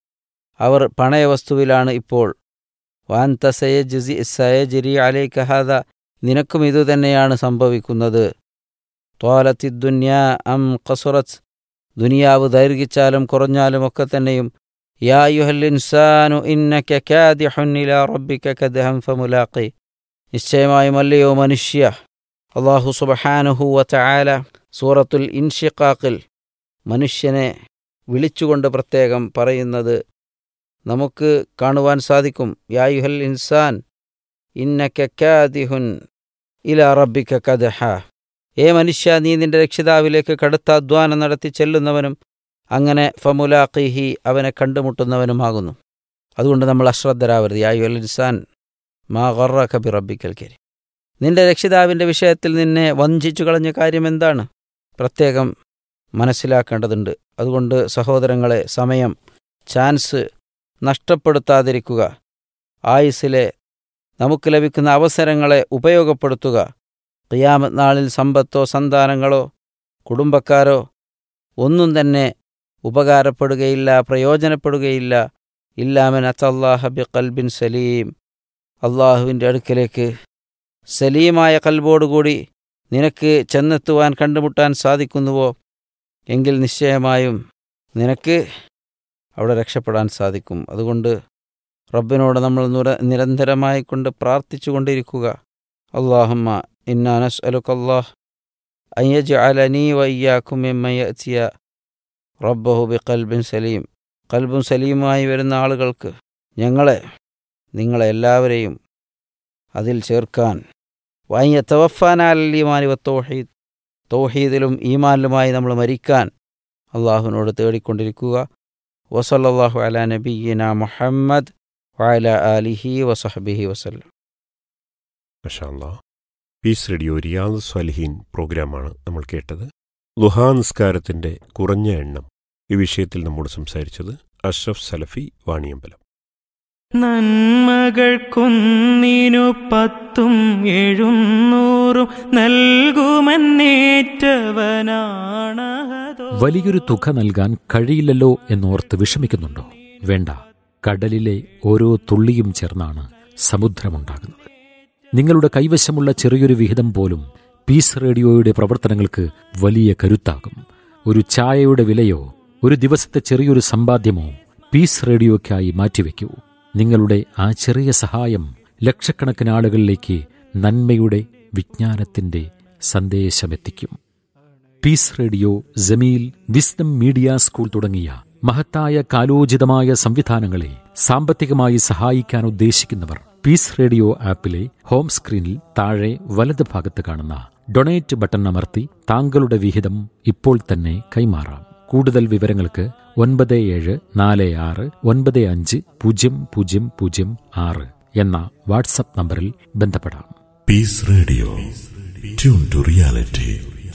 അവർ പണയവസ്തുവിലാണ് ഇപ്പോൾ വാൻത സയജിസി സയജിരി അലൈ കഹാദ നിനക്കും ഇതുതന്നെയാണ് സംഭവിക്കുന്നത് ത്വാലത്തി ദുന്യാ അം കസുറത്ത് ദുനിയാവ് ദൈർഘിച്ചാലും കുറഞ്ഞാലും ഒക്കെ തന്നെയും യാ യുഹൽ ഇൻസാനു ഇന്നക കാദിഹുൻ ഇലാ റബ്ബിക കദ്ഹം ഫമുലാഖി നിശ്ചയമായും അല്ലയോ മനുഷ്യ അള്ളാഹു സുബ്ഹാനഹു വതആല സൂറത്തുൽ ഇൻഷിഖാഖിൽ മനുഷ്യനെ വിളിച്ചുകൊണ്ട് പ്രത്യേകം പറയുന്നത് നമുക്ക് കാണുവാൻ സാധിക്കും യാ യുഹൽ ഇൻസാൻ ഇന്നക കാദിഹുൻ ഇലാ റബ്ബിക കദ്ഹ ഏ മനുഷ്യ നീ നിന്റെ രക്ഷിതാവിലേക്ക് കടുത്ത അധ്വാനം നടത്തി ചെല്ലുന്നവനും അങ്ങനെ ഫമുലാഖിഹി അവനെ കണ്ടുമുട്ടുന്നവനുമാകുന്നു അതുകൊണ്ട് നമ്മൾ അശ്രദ്ധരാവരുത് യായുൽ ഇൻസാൻ മാ ഗറ കബി റബ്ബിക്കൽ കരി നിന്റെ രക്ഷിതാവിൻ്റെ വിഷയത്തിൽ നിന്നെ വഞ്ചിച്ചു കളഞ്ഞ കാര്യം എന്താണ് പ്രത്യേകം മനസ്സിലാക്കേണ്ടതുണ്ട് അതുകൊണ്ട് സഹോദരങ്ങളെ സമയം ചാൻസ് നഷ്ടപ്പെടുത്താതിരിക്കുക ആയുസ്സിലെ നമുക്ക് ലഭിക്കുന്ന അവസരങ്ങളെ ഉപയോഗപ്പെടുത്തുക ഖിയാമത്ത് നാളിൽ സമ്പത്തോ സന്താനങ്ങളോ കുടുംബക്കാരോ ഒന്നും തന്നെ ഉപകാരപ്പെടുകയില്ല പ്രയോജനപ്പെടുകയില്ല ഇല്ലാമൻ അത്തല്ലാഹ ബി കൽബിൻ സലീം അള്ളാഹുവിൻ്റെ അടുക്കലേക്ക് സലീമായ കൽബോടുകൂടി നിനക്ക് ചെന്നെത്തുവാൻ കണ്ടുമുട്ടാൻ സാധിക്കുന്നുവോ എങ്കിൽ നിശ്ചയമായും നിനക്ക് അവിടെ രക്ഷപ്പെടാൻ സാധിക്കും അതുകൊണ്ട് റബ്ബിനോട് നമ്മൾ നുര നിരന്തരമായി കൊണ്ട് പ്രാർത്ഥിച്ചു കൊണ്ടിരിക്കുക അള്ളാഹമ്മ ഇന്നാ നസ്അലുക അല്ലാഹ് അൻ യജ്അലനീ വയ്യാക്കും മിമ്മൻ യഅ്തിയ റബ്ബഹു ബിഖൽബിൻ സലീം കൽബും സലീമായി വരുന്ന ആളുകൾക്ക് ഞങ്ങളെ നിങ്ങളെ എല്ലാവരെയും അതിൽ ചേർക്കാൻ വാങ്ങിയ തവഫാനാലീമാനി വ തൗഹീദ് തൗഹീദിലും ഈമാനിലുമായി നമ്മൾ മരിക്കാൻ അള്ളാഹുവിനോട് തേടിക്കൊണ്ടിരിക്കുക വസല്ലാഹു അല നബീന മുഹമ്മദ് വഅല ആലിഹി വസഹബിഹി വസല്ലം മഷാല്ലാ പീസ് റേഡിയോ റിയാദ് സ്വാലിഹീൻ പ്രോഗ്രാമാണ് നമ്മൾ കേട്ടത് ലുഹാ നിസ്കാരത്തിന്റെ കുറഞ്ഞ എണ്ണം ഈ വിഷയത്തിൽ നമ്മോട് സംസാരിച്ചത് അഷ്റഫ് സലഫി വാണിയമ്പലം നന്മകൾക്കൊന്നിനു പത്തും എഴുന്നൂറും നൽകുമെന്നേറ്റവനാണഹതോ വലിയൊരു തുക നൽകാൻ കഴിയില്ലല്ലോ എന്നോർത്ത് വിഷമിക്കുന്നുണ്ടോ വേണ്ട കടലിലെ ഓരോ തുള്ളിയും ചേർന്നാണ് സമുദ്രമുണ്ടാകുന്നത് നിങ്ങളുടെ കൈവശമുള്ള ചെറിയൊരു വിഹിതം പോലും പീസ് റേഡിയോയുടെ പ്രവർത്തനങ്ങൾക്ക് വലിയ കരുത്താകും ഒരു ചായയുടെ വിലയോ ഒരു ദിവസത്തെ ചെറിയൊരു സമ്പാദ്യമോ പീസ് റേഡിയോയ്ക്കായി മാറ്റിവെക്കൂ നിങ്ങളുടെ ആ ചെറിയ സഹായം ലക്ഷക്കണക്കിന് ആളുകളിലേക്ക് നന്മയുടെ വിജ്ഞാനത്തിന്റെ സന്ദേശമെത്തിക്കും Peace Radio Jameel wisdom media school തുടങ്ങിയ മഹത്തായ കാലോചിതമായ സംവിധാനങ്ങളെ സാമ്പത്തികമായി സഹായിക്കാൻ ഉദ്ദേശിക്കുന്നവർ പീസ് റേഡിയോ ആപ്പിലെ ഹോം സ്ക്രീനിൽ താഴെ വലത് ഭാഗത്ത് കാണുന്ന ഡൊണേറ്റ് ബട്ടൺ അമർത്തി താങ്കളുടെ വിഹിതം ഇപ്പോൾ തന്നെ കൈമാറാം കൂടുതൽ വിവരങ്ങൾക്ക് ഒൻപത് ഏഴ് നാല് ആറ് ഒൻപത് അഞ്ച് പൂജ്യം പൂജ്യം പൂജ്യം ആറ് എന്ന വാട്സപ്പ് നമ്പറിൽ ബന്ധപ്പെടാം Peace Radio. Tune to reality.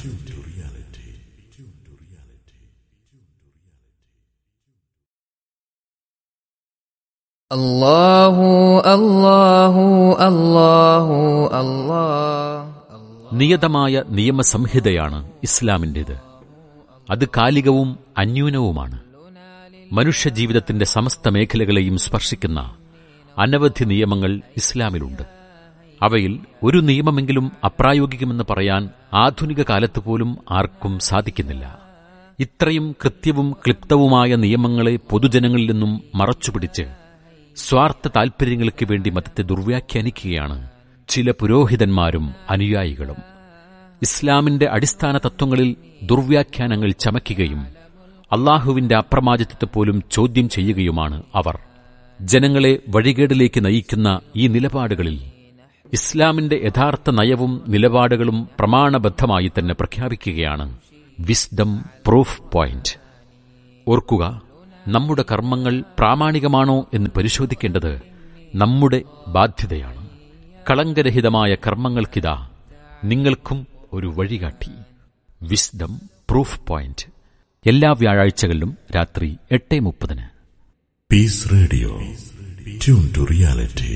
الله الله الله الله നിയതമായ നിയമസംഹിതയാണ് ഇസ്ലാമിൻ്റേത് അത് കാലികവും അന്യൂനവുമാണ് മനുഷ്യജീവിതത്തിന്റെ സമസ്ത മേഖലകളെയും സ്പർശിക്കുന്ന അനവധി നിയമങ്ങൾ ഇസ്ലാമിലുണ്ട് അവയിൽ ഒരു നിയമമെങ്കിലും അപ്രായോഗികമെന്ന് പറയാൻ ആധുനിക കാലത്ത് പോലും ആർക്കും സാധിക്കുന്നില്ല ഇത്രയും കൃത്യവും ക്ലിപ്തവുമായ നിയമങ്ങളെ പൊതുജനങ്ങളിൽ നിന്നും മറച്ചുപിടിച്ച് സ്വാർത്ഥ താൽപര്യങ്ങൾക്ക് വേണ്ടി മതത്തെ ദുർവ്യാഖ്യാനിക്കുകയാണ് ചില പുരോഹിതന്മാരും അനുയായികളും ഇസ്ലാമിന്റെ അടിസ്ഥാന തത്വങ്ങളിൽ ദുർവ്യാഖ്യാനങ്ങൾ ചമയ്ക്കുകയും അള്ളാഹുവിന്റെ അപ്രമാദിത്വത്തെ പോലും ചോദ്യം ചെയ്യുകയുമാണ് അവർ ജനങ്ങളെ വഴികേടിലേക്ക് നയിക്കുന്ന ഈ നിലപാടുകളിൽ ഇസ്ലാമിന്റെ യഥാർത്ഥ നയവും നിലപാടുകളും പ്രമാണബദ്ധമായി തന്നെ പ്രഖ്യാപിക്കുകയാണ് വിസ്ഡം പ്രൂഫ് പോയിന്റ് ഓർക്കുക നമ്മുടെ കർമ്മങ്ങൾ പ്രാമാണികമാണോ എന്ന് പരിശോധിക്കേണ്ടത് നമ്മുടെ ബാധ്യതയാണ് കളങ്കരഹിതമായ കർമ്മങ്ങൾക്കിതാ നിങ്ങൾക്കും ഒരു വഴികാട്ടി വിസ്ഡം പ്രൂഫ് പോയിന്റ് എല്ലാ വ്യാഴാഴ്ചകളിലും രാത്രി എട്ട് മുപ്പതിന് Peace Radio. Tune to reality.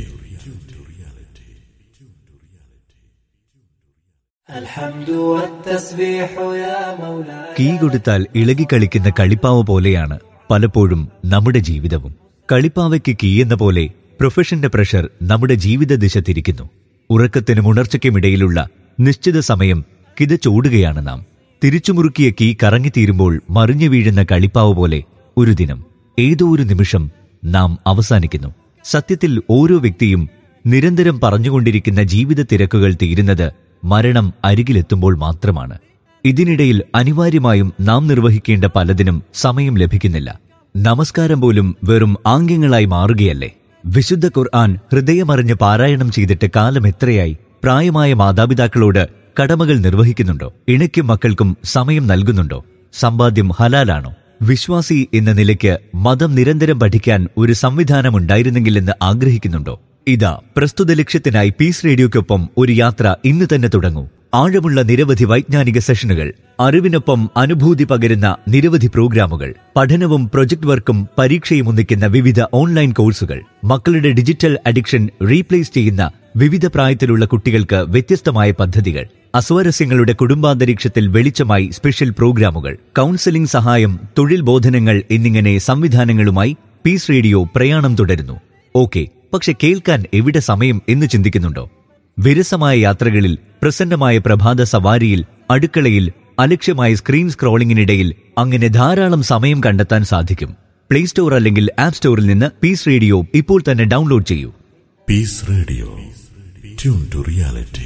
Key കൊടുത്താൽ ഇളകിക്കളിക്കുന്ന കളിപ്പാവ പോലെയാണ് പലപ്പോഴും നമ്മുടെ ജീവിതവും കളിപ്പാവയ്ക്ക് കീ എന്ന പോലെ പ്രൊഫഷന്റെ പ്രഷർ നമ്മുടെ ജീവിത ദിശ തിരിക്കുന്നു ഉറക്കത്തിനും ഉണർച്ചയ്ക്കുമിടയിലുള്ള നിശ്ചിത സമയം കിതച്ചോടുകയാണ് നാം തിരിച്ചുമുറുക്കിയ കീ കറങ്ങിത്തീരുമ്പോൾ മറിഞ്ഞു വീഴുന്ന കളിപ്പാവ് പോലെ ഒരു ദിനം ഏതോ ഒരു നിമിഷം നാം അവസാനിക്കുന്നു സത്യത്തിൽ ഓരോ വ്യക്തിയും നിരന്തരം പറഞ്ഞുകൊണ്ടിരിക്കുന്ന ജീവിത തിരക്കുകൾ തീരുന്നത് മരണം അരികിലെത്തുമ്പോൾ മാത്രമാണ് ഇതിനിടയിൽ അനിവാര്യമായും നാം നിർവഹിക്കേണ്ട പലതിനും സമയം ലഭിക്കുന്നില്ല നമസ്കാരം പോലും വെറും ആംഗ്യങ്ങളായി മാറുകയല്ലേ വിശുദ്ധ ഖുർആൻ ഹൃദയമറിഞ്ഞ് പാരായണം ചെയ്തിട്ട് കാലം എത്രയായി പ്രായമായ മാതാപിതാക്കളോട് കടമകൾ നിർവഹിക്കുന്നുണ്ടോ ഇണയ്ക്കും മക്കൾക്കും സമയം നൽകുന്നുണ്ടോ സമ്പാദ്യം ഹലാലാണോ വിശ്വാസി എന്ന നിലയ്ക്ക് മതം നിരന്തരം പഠിക്കാൻ ഒരു സംവിധാനം ഉണ്ടായിരുന്നെങ്കിലെന്ന് ആഗ്രഹിക്കുന്നുണ്ടോ ഇതാ പ്രസ്തുത ലക്ഷ്യത്തിനായി പീസ് റേഡിയോയ്ക്കൊപ്പം ഒരു യാത്ര ഇന്ന് തന്നെ തുടങ്ങൂ ആഴമുള്ള നിരവധി വൈജ്ഞാനിക സെഷനുകൾ അറിവിനൊപ്പം അനുഭൂതി പകരുന്ന നിരവധി പ്രോഗ്രാമുകൾ പഠനവും പ്രൊജക്ട് വർക്കും പരീക്ഷയും ഒന്നിക്കുന്ന വിവിധ ഓൺലൈൻ കോഴ്സുകൾ മക്കളുടെ ഡിജിറ്റൽ അഡിക്ഷൻ റീപ്ലേസ് ചെയ്യുന്ന വിവിധ പ്രായത്തിലുള്ള കുട്ടികൾക്ക് വ്യത്യസ്തമായ പദ്ധതികൾ അസ്വാരസ്യങ്ങളുടെ കുടുംബാന്തരീക്ഷത്തിൽ വെളിച്ചമായി സ്പെഷ്യൽ പ്രോഗ്രാമുകൾ കൗൺസിലിംഗ് സഹായം തൊഴിൽ ബോധനങ്ങൾ എന്നിങ്ങനെ സംവിധാനങ്ങളുമായി പീസ് റേഡിയോ പ്രയാണം തുടരുന്നു ഓക്കെ പക്ഷെ കേൾക്കാൻ എവിടെ സമയം എന്ന് ചിന്തിക്കുന്നുണ്ടോ വിരസമായ യാത്രകളിൽ പ്രസന്നമായ പ്രഭാത സവാരിയിൽ അടുക്കളയിൽ അലക്ഷ്യമായ സ്ക്രീൻ സ്ക്രോളിംഗിനിടയിൽ അങ്ങനെ ധാരാളം സമയം കണ്ടെത്താൻ സാധിക്കും പ്ലേ സ്റ്റോർ അല്ലെങ്കിൽ ആപ്പ് സ്റ്റോറിൽ നിന്ന് പീസ് റേഡിയോ ഇപ്പോൾ തന്നെ ഡൗൺലോഡ് ചെയ്യൂ Peace Radio. Tune to reality.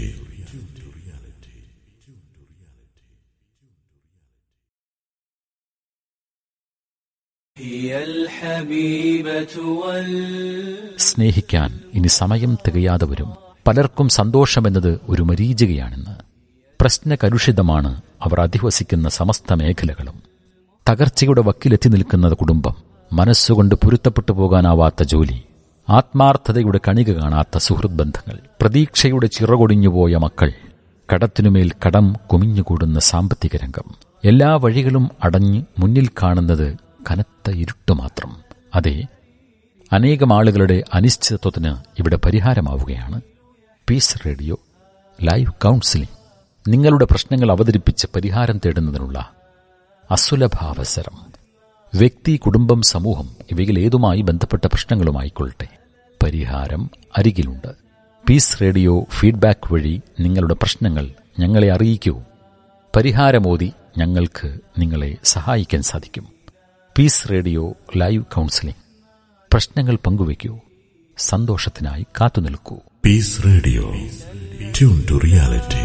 സ്നേഹിക്കാൻ ഇനി സമയം തികയാതെ വരും പലർക്കും സന്തോഷമെന്നത് ഒരു മരീചികയാണെന്ന് പ്രശ്നകലുഷിതമാണ് അവർ അധിവസിക്കുന്ന സമസ്ത മേഖലകളും തകർച്ചയുടെ വക്കിലെത്തി നിൽക്കുന്ന കുടുംബം മനസ്സുകൊണ്ട് പൊരുത്തപ്പെട്ടു പോകാനാവാത്ത ജോലി ആത്മാർത്ഥതയുടെ കണിക കാണാത്ത സുഹൃത് ബന്ധങ്ങൾ പ്രതീക്ഷയുടെ ചിറകൊടിഞ്ഞുപോയ മക്കൾ കടത്തിനുമേൽ കടം കുമിഞ്ഞുകൂടുന്ന സാമ്പത്തിക രംഗം എല്ലാ വഴികളും അടഞ്ഞ് മുന്നിൽ കാണുന്നത് കനത്ത ഇരുട്ട് മാത്രം അതെ അനേകം ആളുകളുടെ അനിശ്ചിതത്വത്തിന് ഇവിടെ പരിഹാരമാവുകയാണ് പീസ് റേഡിയോ ലൈവ് കൗൺസിലിംഗ് നിങ്ങളുടെ പ്രശ്നങ്ങൾ അവതരിപ്പിച്ച് പരിഹാരം തേടുന്നതിനുള്ള അസുലഭാവസരം വ്യക്തി കുടുംബം സമൂഹം ഇവയിൽ ഏതുമായി ബന്ധപ്പെട്ട പ്രശ്നങ്ങളുമായിക്കൊള്ളട്ടെ പരിഹാരം അരികിലുണ്ട് പീസ് റേഡിയോ ഫീഡ്ബാക്ക് വഴി നിങ്ങളുടെ പ്രശ്നങ്ങൾ ഞങ്ങളെ അറിയിക്കൂ പരിഹാരമോതി ഞങ്ങൾക്ക് നിങ്ങളെ സഹായിക്കാൻ സാധിക്കും പീസ് റേഡിയോ ലൈവ് കൗൺസിലിംഗ് പ്രശ്നങ്ങൾ പങ്കുവയ്ക്കൂ സന്തോഷത്തിനായി കാത്തുനിൽക്കൂ Peace Radio. Tune to reality.